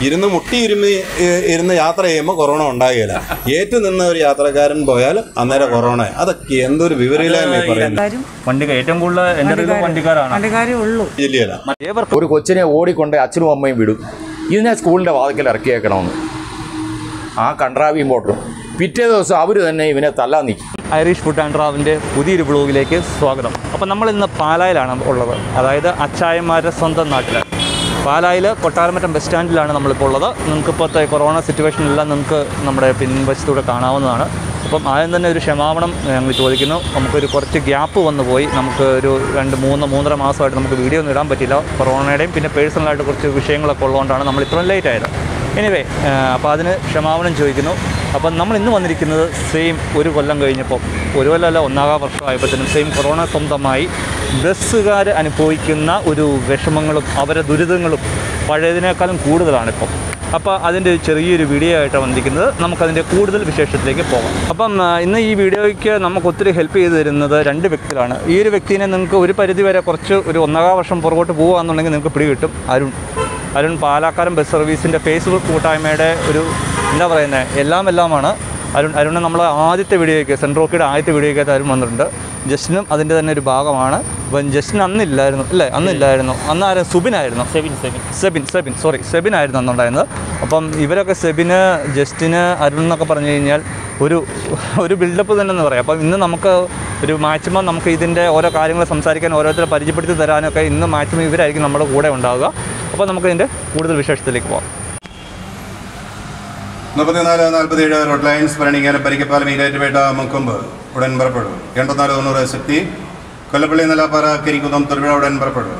ഇരുന്ന് മുട്ടി ഇരുന്ന് ഇ- ഇരുന്ന് യാത്ര ചെയ്യുമ്പോൾ കൊറോണ ഉണ്ടാകില്ല ഏറ്റു നിന്ന ഒരു യാത്രക്കാരൻ പോയാൽ അന്നേരം കൊറോണ അതൊക്കെ എന്തൊരു വിവരമില്ലായ്മ പറയുന്നത് കാര്യം വണ്ടി ഏറ്റവും കൂടുതൽ എൻ്റെ അറിവിൽ വണ്ടിക്കാരാണ് വണ്ടിക്കാരേ ഉള്ളൂ ജില്ലയില ഏവർക്കും ഒരു കൊച്ചിനെ ഓടിക്കൊണ്ട് അച്ഛനും അമ്മയും വിടും ഇതിനെ സ്കൂളിൻ്റെ വാതിക്കൽ ഇറക്കിയേക്കണമെന്ന് ആ കൺട്രാവ് ഇമ്പോർട്ടറും പിറ്റേ ദിവസം അവർ തന്നെ ഇവനെ തല്ലാൻ നിൽക്കും ഐറിഷ് ഫുഡ് ആൻഡ് ട്രാവലിൻ്റെ പുതിയൊരു ബ്ലോഗിലേക്ക് സ്വാഗതം അപ്പോൾ നമ്മൾ ഇന്ന് പാലായിലാണ് ഉള്ളത് അതായത് അച്ചായന്മാരുടെ സ്വന്തം നാട്ടിൽ പാലായിൽ കൊട്ടാരമറ്റം ബസ് സ്റ്റാൻഡിലാണ് നമ്മളിപ്പോൾ ഉള്ളത് നിങ്ങൾക്ക് ഇപ്പോഴത്തെ കൊറോണ സിറ്റുവേഷനെല്ലാം നിങ്ങൾക്ക് നമ്മുടെ പിൻവശത്തൂടെ കാണാവുന്നതാണ് അപ്പം ആദ്യം തന്നെ ഒരു ക്ഷമാപണം ഞങ്ങൾ ചോദിക്കുന്നു നമുക്കൊരു കുറച്ച് ഗ്യാപ്പ് വന്നു പോയി നമുക്ക് ഒരു രണ്ട് മൂന്ന് മൂന്നര മാസമായിട്ട് നമുക്ക് വീഡിയോ ഒന്നും ഇടാൻ പറ്റില്ല കൊറോണയുടെയും പിന്നെ പേഴ്സണലായിട്ട് കുറച്ച് വിഷയങ്ങളൊക്കെ ഉള്ളതുകൊണ്ടാണ് നമ്മൾ ഇത്രയും ലേറ്റ് ആയത് എനിവേ അപ്പോൾ അതിന് ക്ഷമാപനം ചോദിക്കുന്നു അപ്പം നമ്മൾ ഇന്ന് വന്നിരിക്കുന്നത് സെയിം ഒരു കൊല്ലം കഴിഞ്ഞപ്പോൾ ഒരു കൊല്ലമല്ല ഒന്നാകാം വർഷമായപ്പോഴത്തേനും സെയിം കൊറോണ സ്വന്തമായി ബസ്സുകാർ അനുഭവിക്കുന്ന ഒരു വിഷമങ്ങളും അവരുടെ ദുരിതങ്ങളും പഴയതിനേക്കാളും കൂടുതലാണിപ്പം അപ്പോൾ അതിൻ്റെ ഒരു ചെറിയൊരു വീഡിയോ ആയിട്ടാണ് വന്നിരിക്കുന്നത് നമുക്കതിൻ്റെ കൂടുതൽ വിശേഷത്തിലേക്ക് പോകാം അപ്പം ആ, ഇന്ന് ഈ വീഡിയോയ്ക്ക് നമുക്ക് ഒത്തിരി ഹെൽപ്പ് ചെയ്തു തരുന്നത് രണ്ട് വ്യക്തികളാണ് ഈ ഒരു വ്യക്തിനെ നിങ്ങൾക്ക് ഒരു പരിധി വരെ കുറച്ച് ഒരു ഒന്നകാം വർഷം പുറകോട്ട് പോകുകയാണെന്നുണ്ടെങ്കിൽ നിങ്ങൾക്ക് പിടികിട്ടും അരുൺ അരുൺ പാലാക്കാരൻ ബസ് സർവീസിൻ്റെ ഫേസ്ബുക്ക് കൂട്ടായ്മയുടെ ഒരു എന്താ പറയുന്നത് എല്ലാം എല്ലാമാണ് അരുൺ അരുണ് നമ്മൾ ആദ്യത്തെ വീഡിയോയ്ക്ക് സെൻട്രൽ റോക്കിയുടെ ആദ്യത്തെ വീഡിയോയ്ക്കകത്ത് അരുൺ വന്നിട്ടുണ്ട് ജസ്റ്റിനും അതിൻ്റെ തന്നെ ഒരു ഭാഗമാണ് അപ്പം ജസ്റ്റിൻ അന്നില്ലായിരുന്നു അല്ലേ അന്നില്ലായിരുന്നു അന്ന് ആരും സുബിനായിരുന്നു സെബിൻ സെബിൻ സെബിൻ സെബിൻ സോറി സെബിൻ ആയിരുന്നു അന്നുണ്ടായിരുന്നത് അപ്പം ഇവരൊക്കെ സെബിന് ജസ്റ്റിന് അരുൺ എന്നൊക്കെ പറഞ്ഞു കഴിഞ്ഞാൽ ഒരു ഒരു ബിൽഡപ്പ് തന്നെ എന്ന് പറയാം അപ്പം ഇന്ന് നമുക്ക് ഒരു മാക്സിമം നമുക്ക് ഇതിൻ്റെ ഓരോ കാര്യങ്ങൾ സംസാരിക്കാൻ ഓരോരുത്തരെ പരിചയപ്പെടുത്തി തരാനൊക്കെ ഇന്ന് മാക്സിമം ഇവരായിരിക്കും നമ്മുടെ കൂടെ ഉണ്ടാവുക അപ്പോൾ നമുക്ക് ഇതിൻ്റെ കൂടുതൽ വിശേഷത്തിലേക്ക് പോകാം മുപ്പത്തിനാല് നാൽപ്പത്തി ഏഴ് റോഡ് ലൈൻസ് ഭരണിക്കാനം പരിക്കപ്പാലം ഈരാറ്റുപേട്ട മുക്കുമ്പ് ഉടൻ പുറപ്പെടും എൺപത്തിനാല് തൊണ്ണൂറ് ശക്തി കൊല്ലപ്പള്ളി നെല്ലാപ്പാറ കരിക്കുന്നം തൊടുപുഴ ഉടൻ പുറപ്പെടും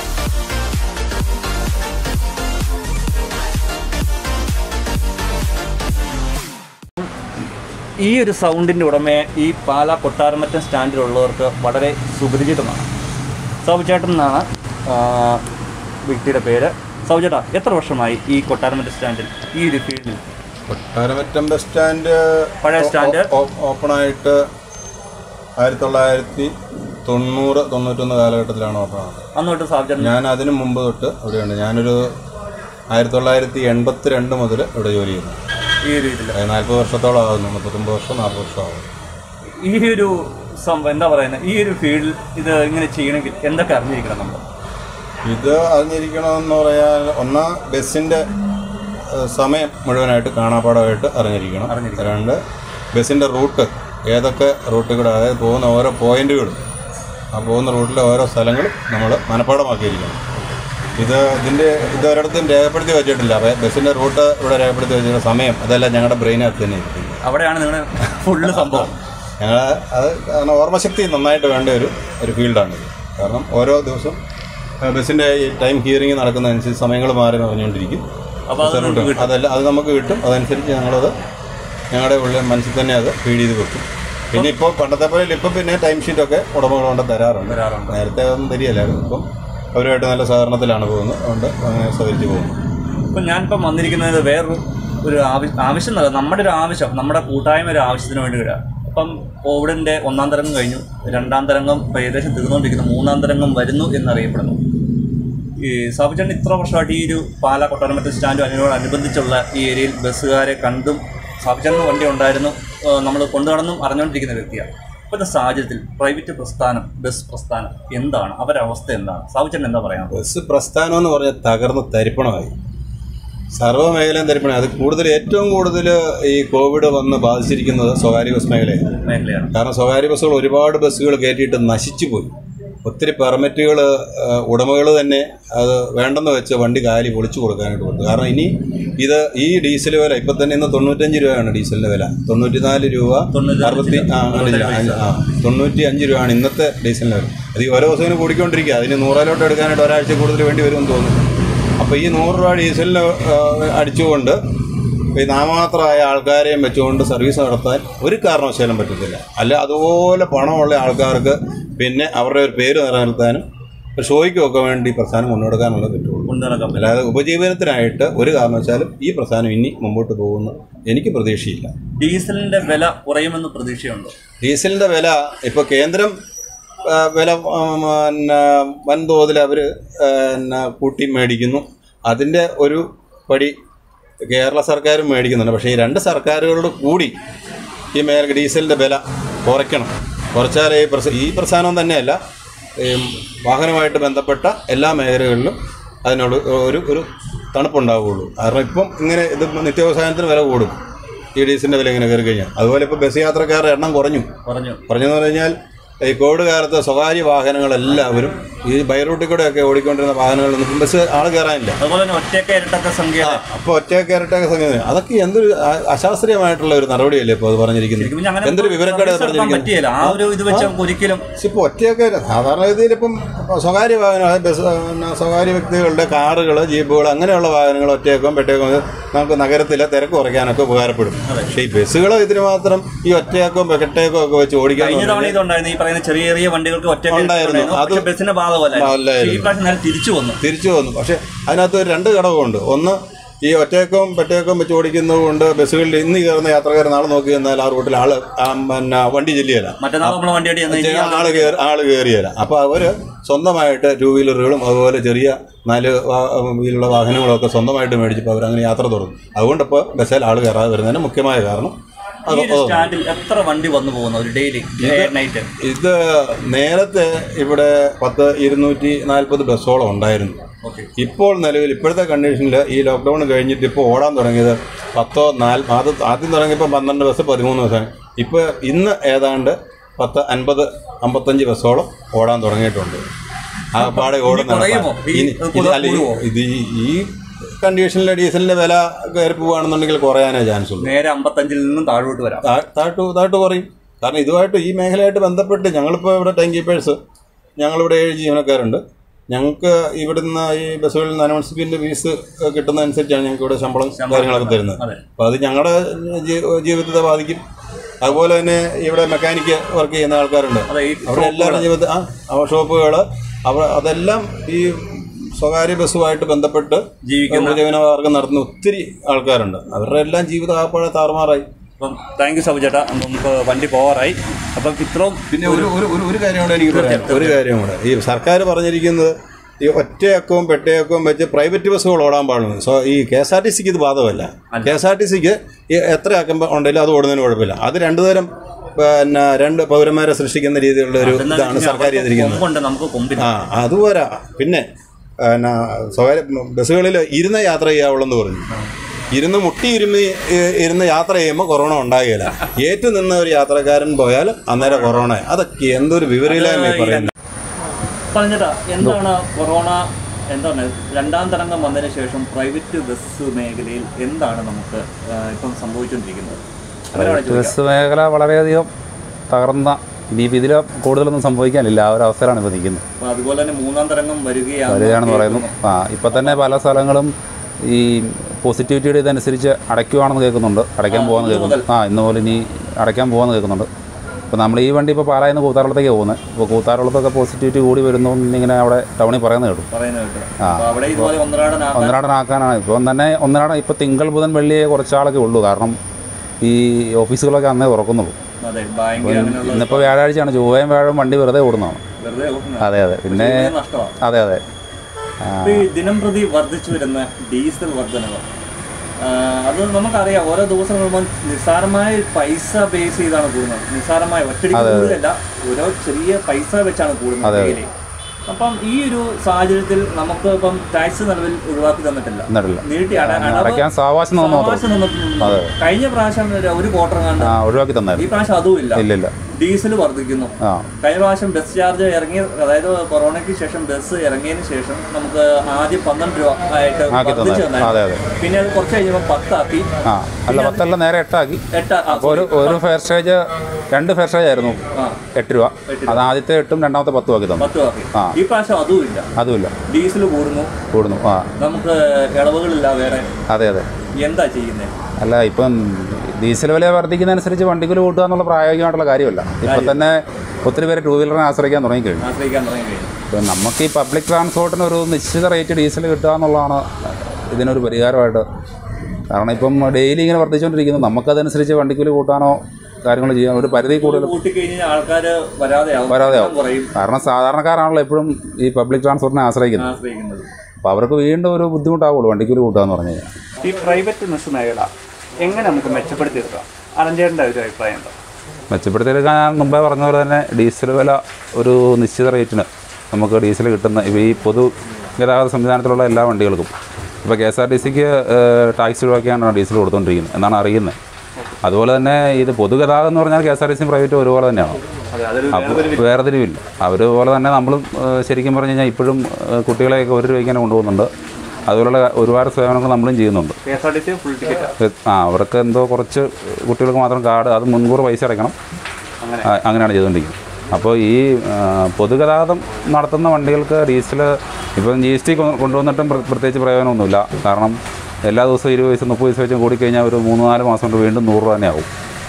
ഈ ഒരു സൗണ്ടിൻ്റെ ഉടമയെ ഈ പാല കൊട്ടാരമറ്റം സ്റ്റാൻഡിലുള്ളവർക്ക് വളരെ സുപരിചിതമാണ് സൗചേട്ടൻ എന്നാണ് ആ, വ്യക്തിയുടെ പേര് സൗചേട്ടാ എത്ര വർഷമായി ഈ കൊട്ടാരമറ്റം സ്റ്റാൻഡിൽ ഈ ഒരു ഫീൽഡിൽ കൊട്ടാരമറ്റം ബസ് സ്റ്റാൻഡ് പഴയ സ്റ്റാൻഡ്? ഓപ്പണായിട്ട് ആയിരത്തി തൊള്ളായിരത്തി തൊണ്ണൂറ് തൊണ്ണൂറ്റൊന്ന് കാലഘട്ടത്തിലാണ് ഓപ്പണായത് അന്ന് തൊട്ട് സൗചേട്ടൻ ഞാൻ അതിനു മുമ്പ് തൊട്ട് ഇവിടെയുണ്ട് ഞാനൊരു ആയിരത്തി തൊള്ളായിരത്തി എൺപത്തി രണ്ട് മുതൽ ഇവിടെ ജോലി ചെയ്യുന്നു ഈ ഒരു ഇതിൽ അതായത് നാൽപ്പത് വർഷത്തോളം ആകുന്നു മുപ്പത്തൊമ്പത് വർഷം നാൽപ്പത് വർഷം ആകും ഈ ഒരു സംഭവം എന്താ പറയുന്നത് ഈ ഒരു ഫീൽഡിൽ ഇത് ഇങ്ങനെ ചെയ്യണമെങ്കിൽ എന്തൊക്കെ അറിഞ്ഞിരിക്കണം നമ്മൾ ഇത് അറിഞ്ഞിരിക്കണമെന്ന് പറയാൻ ഒന്നാ ബസ്സിൻ്റെ ഏഹ്, സമയം മുഴുവനായിട്ട് കാണാപ്പാടമായിട്ട് അറിഞ്ഞിരിക്കണം അറിഞ്ഞിരിക്കണം. രണ്ട് ബസ്സിൻ്റെ റൂട്ട് ഏതൊക്കെ റൂട്ടുകൂടെ അതായത് പോകുന്ന ഓരോ പോയിന്റുകളും ആ പോകുന്ന റൂട്ടിലെ ഓരോ സ്ഥലങ്ങളും നമ്മൾ മനഃപ്പാടമാക്കിയിരിക്കണം ഇത് ഇതിൻ്റെ ഇത് ഒരിടത്തും രേഖപ്പെടുത്തി വെച്ചിട്ടില്ല അപ്പോൾ ബസ്സിൻ്റെ റൂട്ട് ഇവിടെ രേഖപ്പെടുത്തി വെച്ചിട്ടുള്ള സമയം അതെല്ലാം ഞങ്ങളുടെ ബ്രെയിനകത്ത് തന്നെ ഇരിക്കുന്നത് അവിടെയാണ് നിങ്ങൾ ഫുള്ള് സംഭവം ഞങ്ങൾ അത് കാരണം ഓർമ്മശക്തി നന്നായിട്ട് വേണ്ട ഒരു ഒരു ഫീൽഡാണിത് കാരണം ഓരോ ദിവസം ആ, ബസ്സിൻ്റെ ഈ ടൈം ഹിയറിംഗ് നടക്കുന്നതനുസരിച്ച് സമയങ്ങൾ മാറി പറഞ്ഞുകൊണ്ടിരിക്കും അപ്പോൾ അത് നമുക്ക് കിട്ടും. അതല്ല അത് നമുക്ക് കിട്ടും അതനുസരിച്ച് ഞങ്ങളത് ഞങ്ങളുടെ ഉള്ളിൽ മനസ്സിൽ തന്നെ അത് ഫീഡ് ചെയ്ത് വെക്കും പിന്നെ ഇപ്പോൾ പണ്ടത്തെ പോലെ ഇപ്പം പിന്നെ ടൈം ഷീറ്റൊക്കെ ഉടമകൾ കൊണ്ട് തരാറുണ്ട് തരാറുണ്ട്. നേരത്തെ ഒന്നും തരികയില്ലായിരുന്നു ഇപ്പം അവരുമായിട്ട് നല്ല സഹകരണത്തിലാണ് പോകുന്നത് അതുകൊണ്ട് അങ്ങനെ സഹകരിച്ച് പോകുന്നു ഇപ്പം ഞാനിപ്പം വന്നിരിക്കുന്നത് വേറൊരു ഒരു ആവശ്യം ആവശ്യം എന്നല്ല നമ്മുടെ ഒരു ആവശ്യം നമ്മുടെ കൂട്ടായ്മ ഒരു ആവശ്യത്തിന് വേണ്ടി വരിക അപ്പം കോവിഡിൻ്റെ ഒന്നാം തരംഗം കഴിഞ്ഞു രണ്ടാം തരംഗം ഇപ്പം ഏകദേശം തീർന്നുകൊണ്ടിരിക്കുന്നു മൂന്നാം തരംഗം വരുന്നു എന്നറിയപ്പെടുന്നു ഈ സാബുചേട്ടൻ ഇത്ര വർഷമായിട്ട് ഈ ഒരു പാല കൊട്ടാരമറ്റം സ്റ്റാൻഡും അതിനോടനുബന്ധിച്ചുള്ള ഈ ഏരിയയിൽ ബസ്സുകാരെ കണ്ടും സാബുചേട്ടന് വണ്ടി ഉണ്ടായിരുന്നു നമ്മൾ കൊണ്ടു നടന്നും അറിഞ്ഞുകൊണ്ടിരിക്കുന്ന വ്യക്തിയാണ് ഇപ്പോഴത്തെ സാഹചര്യത്തിൽ പ്രൈവറ്റ് പ്രസ്ഥാനം ബസ് പ്രസ്ഥാനം എന്താണ് അവരുടെ അവസ്ഥ എന്താണ് സാബുചേട്ടൻ എന്താ പറയാനുള്ളത് ബസ് പ്രസ്ഥാനം എന്ന് പറഞ്ഞാൽ തകർന്ന് തരിപ്പണമായി സർവ്വ മേഖലയും തരിപ്പണമായി അത് കൂടുതൽ ഏറ്റവും കൂടുതൽ ഈ കോവിഡ് വന്ന് ബാധിച്ചിരിക്കുന്നത് സ്വകാര്യ ബസ് മേഖലയാണ് മേഖലയാണ് കാരണം സ്വകാര്യ ബസ്സുകൾ ഒരുപാട് ബസ്സുകൾ കയറ്റിയിട്ട് നശിച്ചു പോയി ഒത്തിരി പെർമിറ്റുകൾ ഉടമകൾ തന്നെ അത് വേണ്ടെന്ന് വെച്ച് വണ്ടി കാലി പൊളിച്ചു കൊടുക്കാനായിട്ട് കൊടുത്തു കാരണം ഇനി ഇത് ഈ ഡീസൽ വില ഇപ്പം തന്നെ ഇന്ന് തൊണ്ണൂറ്റഞ്ച് രൂപയാണ് ഡീസലിൻ്റെ വില തൊണ്ണൂറ്റിനാല് രൂപ തൊണ്ണൂറ്റി അറുപത്തി ആ അഞ്ച് അഞ്ച് ആ തൊണ്ണൂറ്റി അഞ്ച് രൂപയാണ് ഇന്നത്തെ ഡീസലിൻ്റെ വില അത് ഈ ഓരോ ദിവസം ഇങ്ങനെ കൂടിക്കൊണ്ടിരിക്കുക അതിന് നൂറാലോട്ട് എടുക്കാനായിട്ട് ഒരാഴ്ച കൂടുതൽ വേണ്ടി വരുമെന്ന് തോന്നുന്നു അപ്പോൾ ഈ നൂറ് രൂപ ഡീസലിന് അടിച്ചുകൊണ്ട് ഈ നാമമാത്രമായ ആൾക്കാരെയും വെച്ചുകൊണ്ട് സർവീസ് നടത്താൻ ഒരു കാരണവശാലും പറ്റത്തില്ല അല്ല അതുപോലെ പണമുള്ള ആൾക്കാർക്ക് പിന്നെ അവരുടെ ഒരു പേര് നിലനിർത്താനും ഒരു ഷോയ്ക്കും ഒക്കെ വേണ്ടി പ്രസ്ഥാനം മുന്നോടുക്കാനുള്ള പറ്റുള്ളൂ കൊണ്ടു നടക്കാൻ പറ്റും അല്ലാതെ ഉപജീവനത്തിനായിട്ട് ഒരു കാരണവശാലും ഈ പ്രസ്ഥാനം ഇനി മുമ്പോട്ട് പോകുന്നു എനിക്ക് പ്രതീക്ഷയില്ല ഡീസലിന്റെ വില കുറയുമെന്ന് പ്രതീക്ഷയുണ്ടോ ഡീസലിൻ്റെ വില ഇപ്പോൾ കേന്ദ്രം ആ, വില ആ, പിന്നെ വൻതോതിൽ അവർ പിന്നെ കൂട്ടി മേടിക്കുന്നു അതിൻ്റെ ഒരു പടി കേരള സർക്കാരും മേടിക്കുന്നുണ്ട് പക്ഷേ ഈ രണ്ട് സർക്കാരുകളോട് കൂടി ഈ മേൽ ഡീസലിൻ്റെ വില കുറയ്ക്കണം കുറച്ചാലേ ഈ പ്രസ ഈ പ്രസ്ഥാനം തന്നെയല്ല ഈ വാഹനമായിട്ട് ബന്ധപ്പെട്ട എല്ലാ മേഖലകളിലും അതിനോട് ഒരു ഒരു തണുപ്പുണ്ടാവുകയുള്ളൂ കാരണം ഇപ്പം ഇങ്ങനെ ഇത് നിത്യവ്യവസായത്തിന് വില കൂടും ഈ ഡീസലിൻ്റെ വില ഇങ്ങനെ കയറി കഴിഞ്ഞാൽ അതുപോലെ ഇപ്പോൾ ബസ് യാത്രക്കാരുടെ എണ്ണം കുറഞ്ഞു പറഞ്ഞു പറഞ്ഞെന്ന് പറഞ്ഞു കഴിഞ്ഞാൽ ഈ കോവിഡ് കാലത്ത് സ്വകാര്യ വാഹനങ്ങളെല്ലാവരും ഈ ബൈറൂട്ടിൽ കൂടെയൊക്കെ ഓടിക്കൊണ്ടിരുന്ന വാഹനങ്ങളൊന്നും ഇപ്പം ബസ് ആൾ കയറാനില്ല അതുപോലെ തന്നെ ഒറ്റയൊക്കെ ഇരട്ടക്ക സംഖ്യ അപ്പോൾ ഒറ്റക്കാരട്ടൊക്കെ സംഗതി അതൊക്കെ എന്തൊരു അ- അശാസ്ത്രീയമായിട്ടുള്ള ഒരു നടപടിയല്ലേ ഇപ്പോൾ അത് ശരിക്കും പറഞ്ഞിരിക്കുന്നത് അങ്ങനെ എന്തൊരു വിവരക്കേട് സർവീസ് നടത്താൻ പറഞ്ഞിരിക്കുന്നത് പറ്റിയല്ല ആ ഒരു ഇത് വെച്ച് നമുക്ക് ഒരിക്കലും പക്ഷെ ഇപ്പോൾ ഒറ്റയൊക്കെ സാധാരണഗതിയിൽ ഇപ്പം സ്വകാര്യ വാഹനം അതായത് ബസ് പിന്നെ സ്വകാര്യ വ്യക്തികളുടെ കാറുകൾ ജീപ്പുകൾ അങ്ങനെയുള്ള വാഹനങ്ങൾ ഒറ്റയേക്കും പെട്ടേക്കും നമുക്ക് നഗരത്തിലെ തിരക്ക് കുറയ്ക്കാനൊക്കെ ഉപകാരപ്പെടും പക്ഷേ ഈ ബസ്സുകൾ ഇതിന് മാത്രം ഈ ഒറ്റയാക്കോ പെക്കട്ടേക്കോ ഒക്കെ വെച്ച് ഓടിക്കാൻ കഴിഞ്ഞ തവണ ഇതുണ്ടായിരുന്നു ഈ പറയുന്ന ചെറിയ ചെറിയ വണ്ടികൾക്ക് ഒറ്റ ഉണ്ടായിരുന്നു. അത് പക്ഷെ ബസ്സിന് ബാധകമല്ല അല്ലായിരുന്നു. ഈ പ്രാവശ്യം നേരെ തിരിച്ചു വന്നു തിരിച്ചു വന്നു പക്ഷെ അതിനകത്ത് ഒരു രണ്ട് ഘടകമുണ്ട് ഒന്ന് ഈ ഒറ്റയക്കവും പെട്ടയക്കവും വെച്ച് ഓടിക്കുന്നത് കൊണ്ട് ബസ്സുകളിൽ ഇന്ന് കയറുന്ന യാത്രക്കാർ നാളെ നോക്കി നിന്നാൽ ആ റൂട്ടിൽ ആള് ആ, പിന്നെ വണ്ടി ചെല്ലിയല്ല മറ്റന്നാൾ നമ്മൾ വണ്ടി അടി ചെന്ന് കഴിഞ്ഞാൽ ആള് കയറി ആള് കയറിയല്ല അപ്പൊ അവര് സ്വന്തമായിട്ട് ടൂ വീലറുകളും അതുപോലെ ചെറിയ നാല് വാ- വീലുള്ള വാഹനങ്ങളൊക്കെ സ്വന്തമായിട്ട് മേടിച്ചപ്പോൾ അവരങ്ങനെ യാത്ര തുടങ്ങും അതുകൊണ്ട് ഇപ്പോൾ ബസ്സിൽ ആള് കയറാതെ വരുന്നതിന് മുഖ്യമായ കാരണം ഈ അത് ഒരു സ്റ്റാൻഡിൽ എത്ര വണ്ടി വന്നു പോകുന്നു ഒരു ഡെയിലി നൈറ്റ് ഇത് നേരത്തെ ഇവിടെ പത്ത് ഇരുന്നൂറ്റി നാൽപ്പത് ബസ്സോളം ഉണ്ടായിരുന്നു ഓക്കെ ഇപ്പോൾ നിലവിൽ ഇപ്പോഴത്തെ കണ്ടീഷനിൽ ഈ ലോക്ക്ഡൗൺ കഴിഞ്ഞിട്ട് ഇപ്പോൾ ഓടാൻ തുടങ്ങിയത് പത്തോ നാല് അത് ആദ്യം തുടങ്ങിയപ്പോൾ പന്ത്രണ്ട് ബസ് പതിമൂന്ന് ബസ്സാണ് ഇപ്പോൾ ഇന്ന് ഏതാണ്ട് പത്ത് അൻപത് അമ്പത്തഞ്ച് ബസ്സോളം ഓടാൻ തുടങ്ങിയിട്ടുണ്ട് ആ പാടെ ഓടുന്ന കുറയുമോ? ഈ ഇനി- ഇത് ഇത് അല്ല, ഈ- ഇത് ഈ- ഈ കണ്ടീഷനിലെ ഡീസലിന്റെ വില കയറി പോവുകയാണെന്നുണ്ടെങ്കിൽ കുറയാനേ ചാൻസ് ഉള്ളൂ നേരെ അമ്പത്തഞ്ചിൽ നിന്നും താഴോട്ട് വരാം താ- താഴ്ത്തു താഴ്ത്തു കുറയും കാരണം ഇതുമായിട്ട് ഈ മേഖലയായിട്ട് ബന്ധപ്പെട്ട് ഞങ്ങളിപ്പോൾ ഇവിടെ ടൈം കീപ്പേഴ്സ് ഞങ്ങളിവിടെ ഏഴ് ജീവനക്കാരുണ്ട് ഞങ്ങൾക്ക് ഇവിടുന്ന് ഈ ബസ്സുകളിൽ നിന്ന് അനൗൺസ്മെന്റ് ഫീസ് കിട്ടുന്നതനുസരിച്ചാണ് ഞങ്ങൾക്ക് ഇവിടെ ശമ്പളം കാര്യങ്ങളൊക്കെ തരുന്നത് അതെ. അപ്പോൾ അത് ഞങ്ങളുടെ ജീ- ജീവിതത്തെ ബാധിക്കും അതുപോലെ തന്നെ ഇവിടെ മെക്കാനിക്ക് വർക്ക് ചെയ്യുന്ന ആൾക്കാരുണ്ട് അതെ ഈ അവരുടെ എല്ലാവരുടെ ജീവിതത്തിൽ ആ അവ ഷോപ്പുകൾ അവ അതെല്ലാം ഈ സ്വകാര്യ ബസ്സുമായിട്ട് ബന്ധപ്പെട്ട് ജീവിക്കുന്ന ഉപജീവനമാർഗം നടത്തുന്ന ഒത്തിരി ആൾക്കാരുണ്ട് അവരുടെ എല്ലാം ജീവിതം ആപ്പാടെ താറുമാറായി അപ്പം താങ്ക് യു സബു ചേട്ടാ നമുക്ക് വണ്ടി പോവാറായി അപ്പം ഇത്രയും പിന്നെ ഒരു ഒരു ഒരു ഒരു കാര്യം കൂടെ എനിക്ക് പറയാം ഒരു കാര്യം കൂടെ ഈ സർക്കാർ പറഞ്ഞിരിക്കുന്നത് ഈ ഒറ്റയക്കവും പെട്ടയക്കവും വെച്ച് പ്രൈവറ്റ് ബസ്സുകൾ ഓടാൻ പാടുള്ളൂ സോ ഈ കെ എസ് ആർ ടി സിക്ക് ഇത് ബാധകമല്ല കെ എസ് ആർ ടി സിക്ക് എത്ര അക്കം ഉണ്ടെങ്കിലും അത് ഓടുന്നതിന് കുഴപ്പമില്ല അത് രണ്ടു തരം പിന്നെ രണ്ട് പൗരന്മാരെ സൃഷ്ടിക്കുന്ന രീതിയിലുള്ള ഒരു ഇതാണ് സർക്കാർ ചെയ്തിരിക്കുന്നത് കൊമ്പുണ്ട് നമുക്ക് കൊമ്പിന് ആ അതുപോരാ പിന്നെ പിന്നെ സ്വകാര്യ ബസ്സുകളിൽ ഇരുന്ന് യാത്ര ചെയ്യാവുള്ളെന്ന് പറഞ്ഞു ഇരുന്ന് മുട്ടി ഇരുന്ന് ഇ- ഇരുന്ന് യാത്ര ചെയ്യുമ്പോൾ കൊറോണ ഉണ്ടാകുകയില്ല ഏറ്റു നിന്ന ഒരു യാത്രക്കാരൻ പോയാൽ അന്നേരം കൊറോണ അതൊക്കെ എന്തൊരു വിവരമില്ലായ്മ പറയുന്നത് പറഞ്ഞിട്ടാ എന്താണ് കൊറോണ എന്താണ് രണ്ടാം തരംഗം വന്നതിന് ശേഷം പ്രൈവറ്റ് ബസ് മേഖലയിൽ എന്താണ് നമുക്ക് ആ, ഇപ്പം സംഭവിച്ചുകൊണ്ടിരിക്കുന്നത് അങ്ങനെയാണ് ചോദിക്കാം ബസ് മേഖല വളരെയധികം തകർന്ന ഇനിയിപ്പോൾ ഇതിൽ കൂടുതലൊന്നും സംഭവിക്കാനില്ല ആ ഒരു അവസ്ഥയിലാണ് ഇപ്പോൾ നിൽക്കുന്നത് അപ്പൊ അതുപോലെ തന്നെ മൂന്നാം തരംഗം വരികയാണ് വരികയാണെന്ന് പറയുന്നു ആ ഇപ്പം തന്നെ പല സ്ഥലങ്ങളും ഈ പോസിറ്റിവിറ്റിയുടെ ഇതനുസരിച്ച് അടയ്ക്കുവാണെന്ന് കേൾക്കുന്നുണ്ട് അടയ്ക്കാൻ പോകാമെന്ന് കേൾക്കുന്നു ആ ഇന്ന് പോലെ ഇനി അടയ്ക്കാൻ പോകാമെന്ന് കേൾക്കുന്നുണ്ട് ഇപ്പോൾ നമ്മൾ ഈ വണ്ടി ഇപ്പോൾ പാലായിൽ നിന്ന് കൂത്താറളത്തേക്ക് പോകുന്നത് ഇപ്പോൾ കൂത്താറളത്തൊക്കെ പോസിറ്റിവിറ്റി കൂടി വരുന്നു എന്നിങ്ങനെ അവിടെ ടൗണിൽ പറയുന്നത് കേട്ടു പറയുന്നത് കേട്ടോ അപ്പൊ അവിടെ ഇതുപോലെ ഒന്നരാടനാക്കാൻ ഒന്നരാടനാക്കാനാണ് ഇപ്പം തന്നെ ഒന്നരാടൻ ഇപ്പോൾ തിങ്കൾ ബുധൻ വെള്ളിയെ കുറച്ചാളൊക്കെ ഉള്ളൂ കാരണം ഈ ഓഫീസുകളൊക്കെ അന്നേ തുറക്കുന്നുള്ളൂ അതെ ബാങ്ക് അങ്ങനെയുള്ള ഇന്നിപ്പോൾ വ്യാഴാഴ്ചയാണ് ചൊവ്വയും വ്യാഴം വണ്ടി വെറുതെ ഓടുന്നതാണ് വെറുതെ ഓടുന്നത്. അതെ അതെ പിന്നെ വലിയ നഷ്ടമാണ് അതെ അതെ ഇപ്പൊ ഈ ദിനം പ്രതി വർദ്ധിച്ചു വരുന്ന ഡീസൽ വർധനവ് ആ, അത് നമുക്കറിയാം ഓരോ ദിവസം കൂടുമ്പോൾ നിസ്സാരമായ പൈസ ബേസ് ചെയ്താണ് കൂടുന്നത് നിസ്സാരമായ ഒറ്റടി കൂടുതലല്ല ഓരോ ചെറിയ പൈസ വെച്ചാണ് കൂടുന്നത് ഡെയിലി അപ്പം ഈ ഒരു സാഹചര്യത്തിൽ നമുക്ക് ഇപ്പം ടാക്സ് നിലവിൽ ഒഴിവാക്കി തന്നിട്ടില്ല എന്നിട്ടില്ല നീട്ടി അട- അടവ് അടയ്ക്കാൻ സാവകാശം തന്നു മാത്രം അവകാശം തന്നിട്ടുണ്ട്. കഴിഞ്ഞ പ്രാവശ്യം ഒരു- ഒരു ക്വാർട്ടർ കണ്ട് ആ ഒഴിവാക്കി ഈ തന്നായിരുന്നു പ്രാവശ്യം അതും ഇല്ല ഇല്ലില്ല ഡീസൽ വർദ്ധിക്കുന്നു ആ കഴിഞ്ഞ പ്രാവശ്യം ബസ് ചാർജ് ഇറങ്ങിയ അതായത് കൊറോണയ്ക്ക് ശേഷം ബസ് ഇറങ്ങിയതിന് ശേഷം നമുക്ക് ആദ്യം പന്ത്രണ്ട് രൂപ ആയിട്ട് ആക്കി വർദ്ധിച്ചു തന്നായിരുന്നു അതെ തന്നായിരുന്നു അതെ പിന്നെ അത് കുറച്ച് കഴിഞ്ഞപ്പോൾ പത്താക്കി ആ അല്ല പത്തല്ല നേരെ എട്ടാക്കി എട്ട് ആ, അപ്പോൾ ഒരു ഒരു ഫെയർ സ്റ്റേജ് രണ്ട് ഫെയർ സ്റ്റേജ് ആയിരുന്നു ആ, എട്ട് രൂപ അത് ആദ്യത്തെ എട്ടും രണ്ടാമത്തെ പത്തും ആക്കി തന്നു പത്തും ആക്കി ആ. ഈ പ്രാവശ്യം അതും ഇല്ല അതുമില്ല ഡീസൽ കൂടുന്നു കൂടുന്നു ആ നമുക്ക് ഇളവുകളില്ല വേറെ അതെ അതെ എന്താ ചെയ്യുന്നത് അല്ല ഇപ്പം ഡീസൽ വില വർദ്ധിക്കുന്നതനുസരിച്ച് വണ്ടിക്കൂലി കൂട്ടുക എന്നുള്ള പ്രായോഗികമായിട്ടുള്ള കാര്യമല്ല ഇപ്പം തന്നെ ഒത്തിരി പേര് ടൂ വീലറിനെ ആശ്രയിക്കാൻ തുടങ്ങിക്കഴിഞ്ഞു ആശ്രയിക്കാൻ തുടങ്ങി കഴിഞ്ഞു ഇപ്പം നമുക്ക് ഈ പബ്ലിക് ട്രാൻസ്പോർട്ടിന് ഒരു നിശ്ചിത റേറ്റ് ഡീസൽ കിട്ടുക എന്നുള്ളതാണ് ഇതിനൊരു പരിഹാരമായിട്ട് കാരണം ഇപ്പം ഡെയിലി ഇങ്ങനെ വർദ്ധിച്ചുകൊണ്ടിരിക്കുന്നു നമുക്കതനുസരിച്ച് വണ്ടിക്കൂലി കൂട്ടാനോ കാര്യങ്ങൾ ചെയ്യാൻ ഒരു പരിധി കൂടുതൽ കൂട്ടിക്കഴിഞ്ഞാൽ ആൾക്കാര് വരാതെ ആവും വരാതെ ആവും. കുറയും കാരണം സാധാരണക്കാരാണല്ലോ എപ്പോഴും ഈ പബ്ലിക് ട്രാൻസ്പോർട്ടിനെ ആശ്രയിക്കുന്നത് ആശ്രയിക്കുന്നത് അപ്പോൾ അവർക്ക് വീണ്ടും ഒരു ബുദ്ധിമുട്ടാവുള്ളൂ വണ്ടിക്കൂലി കൂട്ടുക പറഞ്ഞു കഴിഞ്ഞാൽ ഈ പ്രൈവറ്റ് ബസ് മേഖല എങ്ങനെ നമുക്ക് മെച്ചപ്പെടുത്തിയെടുക്കാം അലഞ്ചേട്ടൻ്റെ ഒരു അഭിപ്രായം എന്താ മെച്ചപ്പെടുത്തിയെടുക്കാൻ ഞാൻ മുമ്പേ പറഞ്ഞ പോലെ തന്നെ ഡീസൽ വില ഒരു നിശ്ചിത റേറ്റിന് നമുക്ക് ഡീസൽ കിട്ടുന്ന ഇപ്പോൾ ഈ പൊതു ഗതാഗത സംവിധാനത്തിലുള്ള എല്ലാ വണ്ടികൾക്കും ഇപ്പോൾ കെ എസ് ആർ ടി സിക്ക് ടാക്സ് ഒഴിവാക്കിയാണ് ഡീസൽ കൊടുത്തുകൊണ്ടിരിക്കുന്നത് എന്നാണ് അറിയുന്നത് അതുപോലെ തന്നെ ഇത് പൊതുഗതാഗതം എന്ന് പറഞ്ഞാൽ കെ എസ് ആർ ടി സിയും പ്രൈവറ്റും ഒരുപോലെ തന്നെയാണ് അതെ അതൊരു അപ്പോൾ വേർതിരിവില്ല അതുപോലെ തന്നെ നമ്മളും ഏഹ്, ശരിക്കും പറഞ്ഞു കഴിഞ്ഞാൽ ഇപ്പോഴും ഏഹ്, കുട്ടികളെയൊക്കെ ഒരു രൂപയ്ക്ക് തന്നെ കൊണ്ടുപോകുന്നുണ്ട് അതുപോലുള്ള ഒരുപാട് സേവനങ്ങൾ നമ്മളും ചെയ്യുന്നുണ്ട് K S R T C full ticket ഏഹ്, ആ അവർക്ക് എന്തോ കുറച്ച് കുട്ടികൾക്ക് മാത്രം കാർഡ് അത് മുൻകൂർ പൈസ അടയ്ക്കണം അങ്ങനെ. ആ, അങ്ങനെയാണ് ചെയ്തുകൊണ്ടിരിക്കുന്നത് അപ്പോൾ ഈ ആ, പൊതുഗതാഗതം നടത്തുന്ന വണ്ടികൾക്ക് ഡീസൽ ഇപ്പം ജി എസ് ടി കൊണ്ടുവന്നിട്ടും പ്ര- പ്രത്യേകിച്ച് പ്രയോജനമൊന്നുമില്ല കാരണം എല്ലാ ദിവസവും ഇരുപത് പൈസ മുപ്പത് പൈസ വെച്ച് കൂടിക്കഴിഞ്ഞാൽ ഒരു മൂന്ന് നാല് മാസം കൊണ്ട് വീണ്ടും നൂറ് രൂപ തന്നെയാവും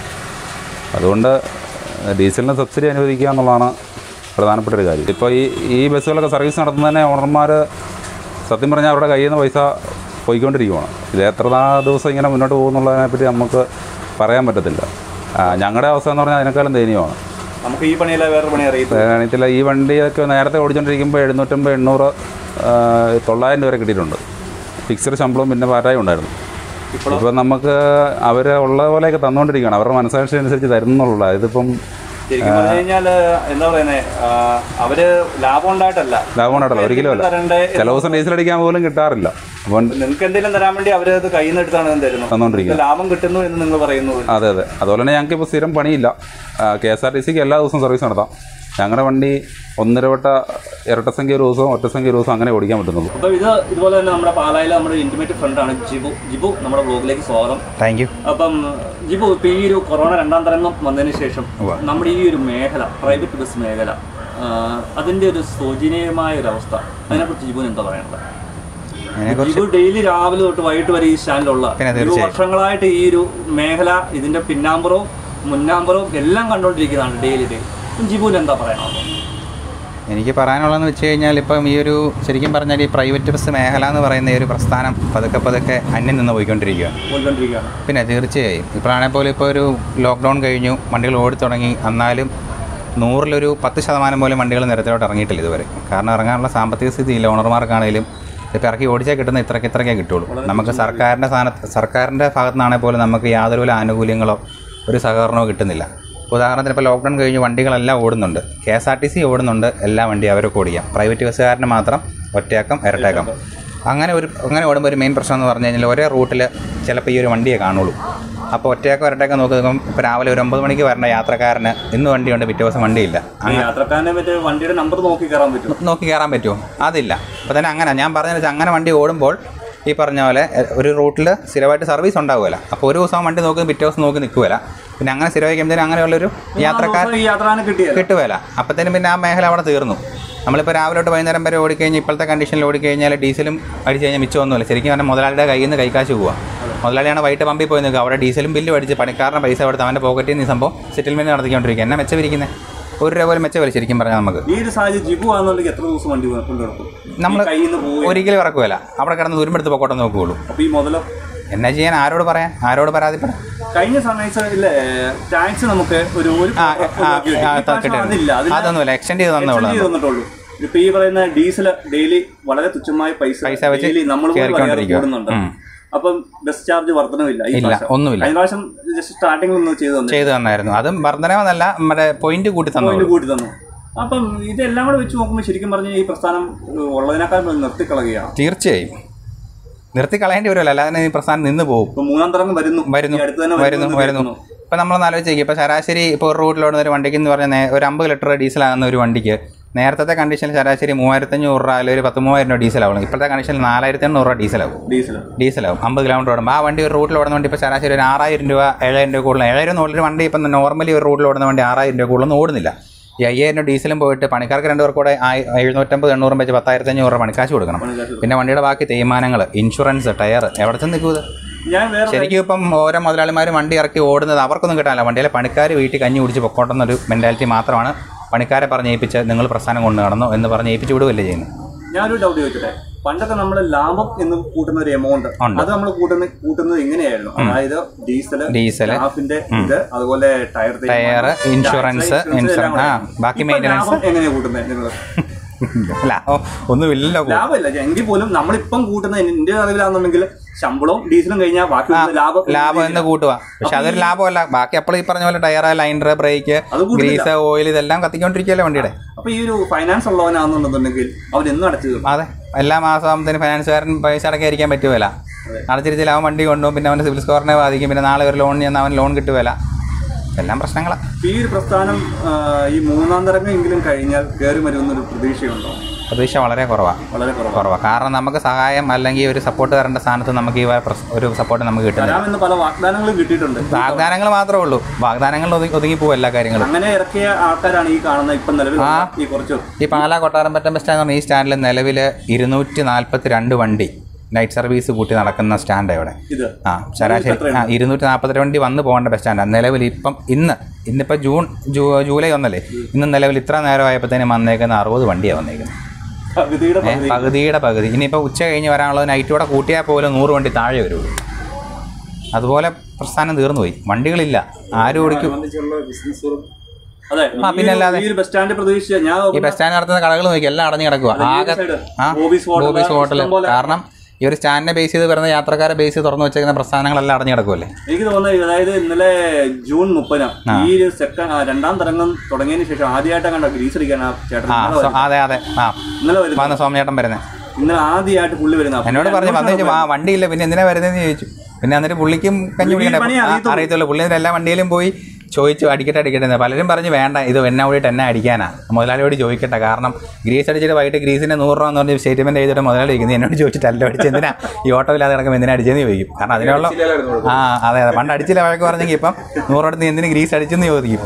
അതുകൊണ്ട് ഡീസലിന് സബ്സിഡി അനുവദിക്കുക എന്നുള്ളതാണ് പ്രധാനപ്പെട്ട ഒരു കാര്യം ഇപ്പോൾ ഈ ഈ ബസ്സുകളൊക്കെ സർവീസ് നടത്തുന്നതന്നെ ഓണർമാർ സത്യം പറഞ്ഞാൽ അവരുടെ കയ്യിൽ നിന്ന് പൈസ പോയിക്കൊണ്ടിരിക്കുവാണ് ഇത് എത്ര നാ- ദിവസം ഇങ്ങനെ മുന്നോട്ട് പോകുന്നുള്ളതിനെപ്പറ്റി നമുക്ക് പറയാൻ പറ്റത്തില്ല ആ, ഞങ്ങളുടെ അവസ്ഥ എന്ന് പറഞ്ഞാൽ അതിനേക്കാളും ദയനീയമാണ് നമുക്ക് ഈ പണിയല്ല വേറെ പണി അറിയത്തില്ല അറിയത്തില്ല ഈ വണ്ടിയൊക്കെ നേരത്തെ ഓടിച്ചുകൊണ്ടിരിക്കുമ്പോൾ എഴുന്നൂറ്റമ്പത് എണ്ണൂറ് ആ, തൊള്ളായിരം രൂപ വരെ കിട്ടിയിട്ടുണ്ട് ഫിക്സഡ് ശമ്പളവും പിന്നെ പാറ്റായും ഉണ്ടായിരുന്നു ഇപ്പം നമുക്ക് അവർ ഉള്ള പോലെയൊക്കെ തന്നുകൊണ്ടിരിക്കുകയാണ് അവരുടെ മനസ്സാക്ഷി അനുസരിച്ച് തരുന്നുള്ളൂ ഇതിപ്പം ശരിക്കും പറഞ്ഞു കഴിഞ്ഞാൽ എന്താ പറയുന്നത് അവര് ലാഭം ഉണ്ടായിട്ടല്ല ലാഭം ഉണ്ടായിട്ടല്ല ഒരിക്കലും അല്ല തരണ്ടേ ചില ദിവസം ഡീസൽ അടിക്കാൻ പോലും കിട്ടാറില്ല അപ്പം നിങ്ങൾക്ക് എന്തെങ്കിലും തരാൻ വേണ്ടി അവര് അത് കയ്യിൽ നിന്ന് എടുത്താണ് തരുന്നത് തന്നുകൊണ്ടിരിക്കുന്നത് ലാഭം കിട്ടുന്നു എന്ന് നിങ്ങൾ പറയുന്നു അതെ അതെ അതുപോലെ തന്നെ ഞങ്ങൾക്ക് ഇപ്പോൾ സ്ഥിരം പണിയില്ല കെ എസ് ആർ ടി സിക്ക് എല്ലാ ദിവസവും സർവീസ് നടത്താം ഞങ്ങളുടെ വണ്ടി ഒന്നര വട്ട ഇരട്ടസംഖ്യ ഒരു ദിവസവും ഒറ്റസംഖ്യ ഒരു ദിവസം അങ്ങനെ ഓടിക്കാൻ പറ്റുന്നുള്ളൂ അപ്പോൾ ഇത് ഇതുപോലെ തന്നെ നമ്മുടെ പാലായിലെ നമ്മുടെ ഇന്റിമേറ്റ് ഫ്രണ്ടാണ് ജിബു ജിബു നമ്മുടെ ബ്ലോഗിലേക്ക് സ്വാഗതം താങ്ക് യു അപ്പം ജിബു ഇപ്പോൾ ഈ ഒരു കൊറോണ രണ്ടാം തരംഗം വന്നതിന് ശേഷം നമ്മുടെ ഈ ഒരു മേഖല പ്രൈവറ്റ് ബസ് മേഖല ആ, അതിന്റെ ഒരു ശോചനീയമായ ഒരു അവസ്ഥ അതിനെക്കുറിച്ച് ജിബുന് എന്താ പറയാനുള്ളത് ജിബു ഡെയിലി രാവിലെ തൊട്ട് വൈകിട്ട് വരെ ഈ സ്റ്റാൻഡിലുള്ള പിന്നെ ഒരു വർഷങ്ങളായിട്ട് ഈ ഒരു മേഖല ഇതിന്റെ പിന്നാമ്പുറവും മുന്നാമ്പുറവും എല്ലാം കണ്ടുകൊണ്ടിരിക്കുന്നതാണ് ഡെയിലി ഡേ ജിബുവിന് എന്താ പറയാനുള്ളത് എനിക്ക് പറയാനുള്ളതെന്ന് വെച്ച് കഴിഞ്ഞാൽ ഇപ്പം ഈ ഒരു ശരിക്കും പറഞ്ഞാൽ ഈ പ്രൈവറ്റ് ബസ് മേഖല എന്ന് പറയുന്ന ഈ ഒരു പ്രസ്ഥാനം പതുക്കെ പതുക്കെ അന്യം നിന്ന് പോയിക്കൊണ്ടിരിക്കുകയാണ് പോയിക്കൊണ്ടിരിക്കുകയാണ് പിന്നെ തീർച്ചയായും ഇപ്പോഴാണെങ്കിൽ പോലും ഇപ്പോൾ ഒരു ലോക്ക്ഡൗൺ കഴിഞ്ഞു വണ്ടികൾ ഓടി തുടങ്ങി എന്നാലും നൂറിലൊരു പത്ത് ശതമാനം പോലും വണ്ടികൾ നിരത്തിലോട്ട് ഇറങ്ങിയിട്ടില്ല ഇതുവരെ കാരണം ഇറങ്ങാനുള്ള സാമ്പത്തിക സ്ഥിതി ഇല്ല ഓണർമാർക്കാണെങ്കിലും ഇപ്പോൾ ഇറക്കി ഓടിച്ചാൽ കിട്ടുന്ന ഇത്രയ്ക്ക് ഇത്രയ്ക്കേ കിട്ടുള്ളൂ നമുക്ക് സർക്കാരിൻ്റെ സ്ഥാനത്ത് സർക്കാരിൻ്റെ ഭാഗത്തു നിന്നാണെങ്കിൽ പോലും നമുക്ക് യാതൊരു വിധ ആനുകൂല്യങ്ങളോ ഒരു സഹകരണമോ കിട്ടുന്നില്ല ഉദാഹരണത്തിന് ഇപ്പോൾ ലോക്ക്ഡൗൺ കഴിഞ്ഞ് വണ്ടികളെല്ലാം ഓടുന്നുണ്ട് K S R T C ഓടുന്നുണ്ട് എല്ലാ വണ്ടി അവരൊക്കെ ഓടിക്കാം പ്രൈവറ്റ് ബസ്സുകാരന് മാത്രം ഒറ്റയാക്കം ഇരട്ടയാക്കം അങ്ങനെ ഒരു അങ്ങനെ ഓടുമ്പോൾ ഒരു മെയിൻ പ്രശ്നം എന്ന് പറഞ്ഞു കഴിഞ്ഞാൽ ഒരേ റൂട്ടിൽ ചിലപ്പോൾ ഈ ഒരു വണ്ടിയെ കാണുള്ളൂ അപ്പോൾ ഒറ്റയാക്കം ഇരട്ടയാക്കം നോക്കുമ്പോൾ ഇപ്പോൾ രാവിലെ ഒരു ഒമ്പത് മണിക്ക് വരേണ്ട യാത്രക്കാരന് ഇന്ന് വണ്ടിയുണ്ട് പിറ്റേ ദിവസം വണ്ടിയില്ല ഈ യാത്രക്കാരനെ മറ്റേ വണ്ടിയുടെ നമ്പർ നോക്കി കയറാൻ പറ്റും നോക്കി കയറാൻ പറ്റുമോ അതില്ല അപ്പോൾ തന്നെ അങ്ങനെ ഞാൻ പറഞ്ഞത് വെച്ചാൽ അങ്ങനെ വണ്ടി ഓടുമ്പോൾ ഈ പറഞ്ഞ പോലെ എ, ഒരു റൂട്ടിൽ സ്ഥിരമായിട്ട് സർവീസ് ഉണ്ടാവുമല്ലോ അപ്പോൾ ഒരു ദിവസം വണ്ടി നോക്കി പിറ്റേ ദിവസം നോക്കി നിൽക്കുമല്ല പിന്നെ അങ്ങനെ സ്ഥിരമായിരിക്കുമ്പോഴത്തേനും അങ്ങനെയുള്ളൊരു യാത്രക്കാർ ഈ യാത്രാനെ കിട്ടിയത് കിട്ടുകയില്ല അപ്പത്തേനും പിന്നെ ആ മേഖല അവിടെ തീർന്നു നമ്മളിപ്പോൾ രാവിലെ തൊട്ട് വൈകുന്നേരം വരെ ഓടിക്കഴിഞ്ഞാൽ ഇപ്പോഴത്തെ കണ്ടീഷനിൽ ഓടിക്കഴിഞ്ഞാൽ ഡീസലും അടിച്ച് കഴിഞ്ഞാൽ മിച്ചമൊന്നുമില്ല ശരിക്കും പറഞ്ഞാൽ മുതലാളിയുടെ കയ്യിൽ നിന്ന് കൈക്കാശ് പോവുക മുതലാളിയാണ് വൈകിട്ട് പമ്പിൽ പോയി നിൽക്കുക അവിടെ ഡീസലും ബില്ലും അടിച്ച് പണിക്കാരൻ്റെ പൈസ കൊടുത്ത് അവൻ്റെ പോക്കറ്റിൽ നിന്ന് ഈ സംഭവം സെറ്റിൽമെൻറ്റ് നടത്തിക്കൊണ്ടിരിക്കുക എന്നാ മെച്ചവിരിക്കുന്നത് ഒരു രൂപ പോലും മെച്ചമില്ല ശരിക്കും പറഞ്ഞാൽ നമുക്ക് ഈ ഒരു സാഹചര്യം ജിബു ആണെന്നുണ്ടെങ്കിൽ എത്ര ദിവസം വണ്ടി കൊണ്ടുനടക്കും നമ്മൾ കയ്യിൽ നിന്ന് പോയി ഒരിക്കലും ഇറക്കുമല്ല അവിടെ കിടന്ന് ദൂരമെടുത്ത് പൊക്കോട്ടെ നോക്കുകയുള്ളൂ അപ്പൊ ഈ മുതലോ എന്നാ ചെയ്യാൻ ആരോട് പറയാൻ ആരോട് പരാതിപ്പെടാം കഴിഞ്ഞ സമയത്ത് ഇല്ലേ ടാക്സ് നമുക്ക് ഒരു ഒരു ആ, ഒരു ആ, കിട്ടി. ആ, ഈ പ്രാവശ്യം കിട്ടിയിരുന്നു. അതില്ല അതില്ല. അതൊന്നുമില്ല എക്സ്റ്റെൻഡ് ചെയ്ത് തന്നേ extend ഉള്ളൂ ചെയ്ത് തന്നിട്ടുള്ളൂ ഇപ്പൊ ഈ പറയുന്ന ഡീസൽ ഡെയിലി വളരെ തുച്ഛമായ പൈസ പൈസ വെച്ച് ഡെയിലി നമ്മൾ പോലും അറിയാതെ കയറിക്കൊണ്ടിരിക്കുക. കൂടുന്നുണ്ട് ഉം. അപ്പം ബസ് ചാർജ് വർധനമില്ല ഈ ഇല്ല, പ്രാവശ്യം. ഒന്നുമില്ല. കഴിഞ്ഞ പ്രാവശ്യം ജസ്റ്റ് സ്റ്റാർട്ടിംഗിൽ ഒന്ന് ചെയ്തു തന്നെ ചെയ്തു തന്നായിരുന്നു അതും വർധനമെന്നല്ല മറ്റേ പോയിന്റ് കൂട്ടി പോയിന്റ് തന്നു കൂട്ടി തന്നു അപ്പം ഇതെല്ലാം കൂടെ വെച്ച് നോക്കുമ്പോൾ ശരിക്കും പറഞ്ഞാൽ ഈ പ്രസ്ഥാനം ഏഹ്, ഉള്ളതിനേക്കാൾ നിർത്തിക്കളയുകയാണ് തീർച്ചയായും നിർത്തി കളയേണ്ടി വരുമല്ലോ അല്ലാതെ ഈ പ്രസ്ഥാനം നിന്ന് പോകും ഇപ്പൊ മൂന്നാം തരംഗം വരുന്നു വരുന്നു ഈ അടുത്ത് തന്നെ വരുന്നു എന്ന് വരുന്നു കേൾക്കുന്നു. ഇപ്പം നമ്മളൊന്ന് ആലോചിച്ച് നോക്കി ഇപ്പോൾ ശരാശരി ഇപ്പോൾ ഒരു റൂട്ടിലോടുന്ന ഒരു വണ്ടിക്ക് എന്ന് പറഞ്ഞാൽ നേ- ഒരു അമ്പത് ലിറ്റർ ഡീസലാകുന്ന ഒരു വണ്ടിക്ക് നേരത്തെ കണ്ടീഷനിൽ ശരാശരി മൂവായിരത്തഞ്ഞൂറ് രൂപ അല്ലെങ്കിൽ ഒരു പത്ത് മൂവായിരം രൂപ ഡീസലാവും ഇപ്പോഴത്തെ കണ്ടീഷനിൽ നാലായിരത്തി എണ്ണൂറ് രൂപ ഡീസലാവും ഡീസൽ ഡീസലാവും അമ്പത് കിലോമീറ്റർ ഓടുമ്പോൾ ആ വണ്ടി ഒരു റൂട്ടിൽ ഓടുന്ന വണ്ടി ഇപ്പോൾ ശരാശരി ഒരു ആറായിരം രൂപ ഏഴായിരം രൂപ കൂടുതൽ ഏഴായിരം ഒന്നും ഒരു വണ്ടി ഇപ്പം നോർമലി ഒരു റൂട്ടിൽ ഓടുന്ന വണ്ടി ആറായിരം രൂപ കൂടുതലൊന്നും ഓടുന്നില്ല ഈ അയ്യായിരം രൂപ ഡീസലും പോയിട്ട് പണിക്കാർക്ക് രണ്ടു പേർക്ക് കൂടെ ആയി- എഴുന്നൂറ്റമ്പത് എണ്ണൂറും വെച്ച് പത്തായിരത്തി അഞ്ഞൂറ് രൂപ പണിക്കാശ് കൊടുക്കണം പിന്നെ വണ്ടിയുടെ ബാക്കി തേയ്മാനങ്ങൾ ഇൻഷുറൻസ് ടയർ എവിടെ ചെന്ന് നിൽക്കും ഇത് ഞാൻ വേറെ ശരിക്കും ഇപ്പം ഓരോ മുതലാളിമാരും വണ്ടി ഇറക്കി ഓടുന്നത് അവർക്കൊന്നും കിട്ടാനില്ല വണ്ടിയിലെ പണിക്കാർ വീട്ടിൽ കഞ്ഞി കുടിച്ച് പൊക്കോട്ടെന്നൊരു മെൻറ്റാലിറ്റി മാത്രമാണ് പണിക്കാരെ പറഞ്ഞ് ഏൽപ്പിച്ച് നിങ്ങൾ പ്രസ്ഥാനം കൊണ്ട് നടന്നു എന്ന് പറഞ്ഞ് ഏൽപ്പിച്ച് വിടുകയല്ലേ ചെയ്യുന്നത് ഞാനൊരു ഡൗട്ട് ചോദിക്കട്ടെ പണ്ടൊക്കെ നമ്മൾ ലാഭം എന്ന് കൂട്ടുന്ന ഒരു എമൗണ്ട് ഉണ്ട്. അത് നമ്മൾ കൂട്ടുന്ന കൂട്ടുന്നത് എങ്ങനെയായിരുന്നു അതായത് ഡീസൽ ഡീസൽ സ്റ്റാഫിന്റെ ഇത് അതുപോലെ ടയർ ടയർ ഇൻഷുറൻസ് ഇൻഷുറൻസ് ആ ബാക്കി മെയിൻ്റനൻസ് എങ്ങനെയാ കൂട്ടുന്നത് നിങ്ങൾ ലാഭം ഒന്നുമില്ലല്ലോ ലാഭമില്ല എങ്കിൽ പോലും നമ്മളിപ്പം കൂട്ടുന്ന എന്റെ അറിവിലാണെന്നുണ്ടെങ്കിൽ ശമ്പളവും ഡീസലും കഴിഞ്ഞാൽ ബാക്കി വരുന്ന ലാഭം ലാഭം എന്ന് കൂട്ടുക പക്ഷെ അതൊരു ലാഭമല്ല ബാക്കി അപ്പോൾ ഈ പറഞ്ഞ പോലെ ടയർ ലൈനർ ബ്രേക്ക് അത് കൂട്ടുന്നില്ല. ഗ്രീസ് ഓയിൽ ഇതെല്ലാം കത്തിക്കൊണ്ടിരിക്കുകയല്ലേ വണ്ടിയുടെ അപ്പൊ ഈ ഒരു ഫൈനാൻസ് ഉള്ളവനാണെന്നുണ്ടെന്നുണ്ടെങ്കിൽ അവൻ എന്നും അടച്ചു തീർക്കും അതെ എല്ലാ മാസം ആകുമ്പത്തേന് ഫൈനാൻസുകാരൻ പൈസ അടക്കാതിരിക്കാൻ പറ്റുമല്ല അടച്ചിരിച്ചില്ല അവൻ വണ്ടി കൊണ്ടുപോകും പിന്നെ അവൻ്റെ സിവിൽ സ്കോറിനെ ബാധിക്കും പിന്നെ നാളെ ഒരു ലോൺ ചെന്നാൽ അവൻ ലോൺ കിട്ടുകയില്ല എല്ലാം പ്രശ്നങ്ങളാണ് അപ്പൊ ഈ ഒരു പ്രസ്ഥാനം ആ, ഈ മൂന്നാം തരംഗമെങ്കിലും കഴിഞ്ഞാൽ കയറി വരുമെന്നൊരു പ്രതീക്ഷയുണ്ടോ പ്രതീക്ഷ വളരെ കുറവാണ് വളരെ കുറവാണ് കുറവാണ് കാരണം നമുക്ക് സഹായം അല്ലെങ്കിൽ ഒരു സപ്പോർട്ട് തരേണ്ട സ്ഥാനത്ത് നമുക്ക് ഈ വ- പ്രസ്- ഒരു സപ്പോർട്ട് നമുക്ക് കിട്ടുന്നില്ല തരാമെന്ന് പല വാഗ്ദാനങ്ങളും കിട്ടിയിട്ടുണ്ട് വാഗ്ദാനങ്ങൾ മാത്രമേ ഉള്ളൂ വാഗ്ദാനങ്ങൾ ഒതുങ്ങി ഒതുങ്ങിപ്പോവും എല്ലാ കാര്യങ്ങളും അങ്ങനെ ഇറക്കിയ ആൾക്കാരാണ് ഈ കാണുന്ന ഇപ്പം നിലവിൽ ആ. ഈ കുറച്ച് ഈ പാലാ കൊട്ടാരമ്പറ്റം ബസ് സ്റ്റാൻഡ് എന്ന് പറഞ്ഞ ഈ സ്റ്റാൻഡിൽ നിലവിൽ ഇരുന്നൂറ്റി നാൽപ്പത്തി രണ്ട് വണ്ടി നൈറ്റ് സർവീസ് കൂട്ടി നടക്കുന്ന സ്റ്റാൻഡ് ഇവിടെ ഇത് ആ ശരാശരി ആ ഇരുന്നൂറ്റി നാൽപ്പത്തി വണ്ടി വന്ന് പോകേണ്ട ബസ് സ്റ്റാൻഡാണ് നിലവിൽ ഇപ്പം ഇന്ന് ഇന്നിപ്പോൾ ജൂൺ ജൂ ജൂലൈ ഒന്നല്ലേ ഇന്ന് നിലവിൽ ഇത്ര നേരം ആയപ്പോഴത്തേനും വന്നേക്കുന്ന അറുപത് വണ്ടിയാണ് വന്നേക്കുന്നത് പകുതിയുടെ ഏ, പകുതി പകുതിയുടെ പകുതി ഇനിയിപ്പോൾ ഉച്ച കഴിഞ്ഞ് വരാനുള്ളത് നൈറ്റോടെ കൂട്ടിയാൽ പോലും നൂറ് വണ്ടി താഴെ വരുള്ളൂ അതുപോലെ പ്രസ്ഥാനം തീർന്നു പോയി വണ്ടികളില്ല ആരും ഓടിക്കും അതെ ആ, പിന്നെ അല്ലാതെ. ഈ ഒരു ബസ് സ്റ്റാൻഡ് പ്രതീക്ഷിച്ച ഞാൻ ഈ നോക്കുന്ന- ബസ് സ്റ്റാൻഡ് നടത്തുന്ന കടകൾ നോക്കി എല്ലാം അടഞ്ഞു കിടക്കുക അതെ, ഈ ആകെ സൈഡ്. ആ ബോബീസ് ഹോട്ടൽ, ബോബീസ് ഹോട്ടൽ ഇഷ്ടംപോലെ. കാരണം ഈ ഒരു സ്റ്റാൻഡിനെ ബേസ് ചെയ്ത് വരുന്ന യാത്രക്കാരെ ബേസ് ചെയ്ത് തുറന്നു വെച്ചേക്കുന്ന പ്രസ്ഥാനങ്ങളെല്ലാം അടഞ്ഞു കിടക്കുമല്ലേ എനിക്ക് തോന്നുന്നത് അതായത് ഇന്നലെ ജൂൺ മുപ്പതിനാണ് ഈ ഒരു സെക്കൻഡ് രണ്ടാം തരംഗം തുടങ്ങിയതിന് ശേഷം ആദ്യമായിട്ടാണ് കണ്ട ഗ്രീസ് അടിക്കാൻ ആ ചേട്ടൻ ആ ഇന്നലെ സോ- വരുന്നത്. അതെ അതെ ആ ഇന്നലെ വരുന്നത് വന്ന് സോമചേട്ടൻ വരുന്നത് ഇന്നലെ ആദ്യമായിട്ട് പുള്ളി വരുന്ന എന്നോട് പറഞ്ഞു വന്നു ചോദിച്ചു ആ വണ്ടിയില്ല പിന്നെ എന്തിനാ വരുന്നതെന്ന് ചോദിച്ചു പിന്നെ എന്നിട്ട് പുള്ളിക്കും കഞ്ഞി പുള്ളിക്ക് ഈ പണി കുടിക്കണ്ടേ ആ, അറിയത്തുള്ളൂ. അറിയത്തുള്ളൂ പുള്ളി എന്നിട്ട് എല്ലാ വണ്ടിയിലും പോയി ചോദിച്ചു അടിക്കട്ടെ അടിക്കട്ടെ എന്ന്. പലരും പറഞ്ഞു വേണ്ട ഇത് എന്നെ കൂടിയിട്ട് എന്നെ അടിക്കാനാ മുതലാളിയോട് ചോദിക്കട്ടെ കാരണം ഗ്രീസ് അടിച്ചിട്ട് വൈകിട്ട് ഗ്രീസിന് നൂറ് രൂപ എന്ന് പറഞ്ഞ് സ്റ്റേറ്റ്മെന്റ് ചെയ്തിട്ട് മുതലാളി ചോദിക്കുന്നത് എന്നോട് ചോദിച്ചിട്ടല്ല അടിച്ച് എന്തിനാ ഈ ഓട്ടോ ഇല്ലാതെ കിടക്കുമ്പോൾ എന്തിനാ അടിച്ചെന്ന് ചോദിക്കും കാരണം അതിനുള്ള ആ അതെ അതെ പണ്ട് അടിച്ചില്ല വഴക്ക് പറഞ്ഞെങ്കിൽ ഇപ്പം നൂറോടത്ത് നീ എന്തിന് ഗ്രീസ് അടിച്ചെന്ന് ചോദിക്കും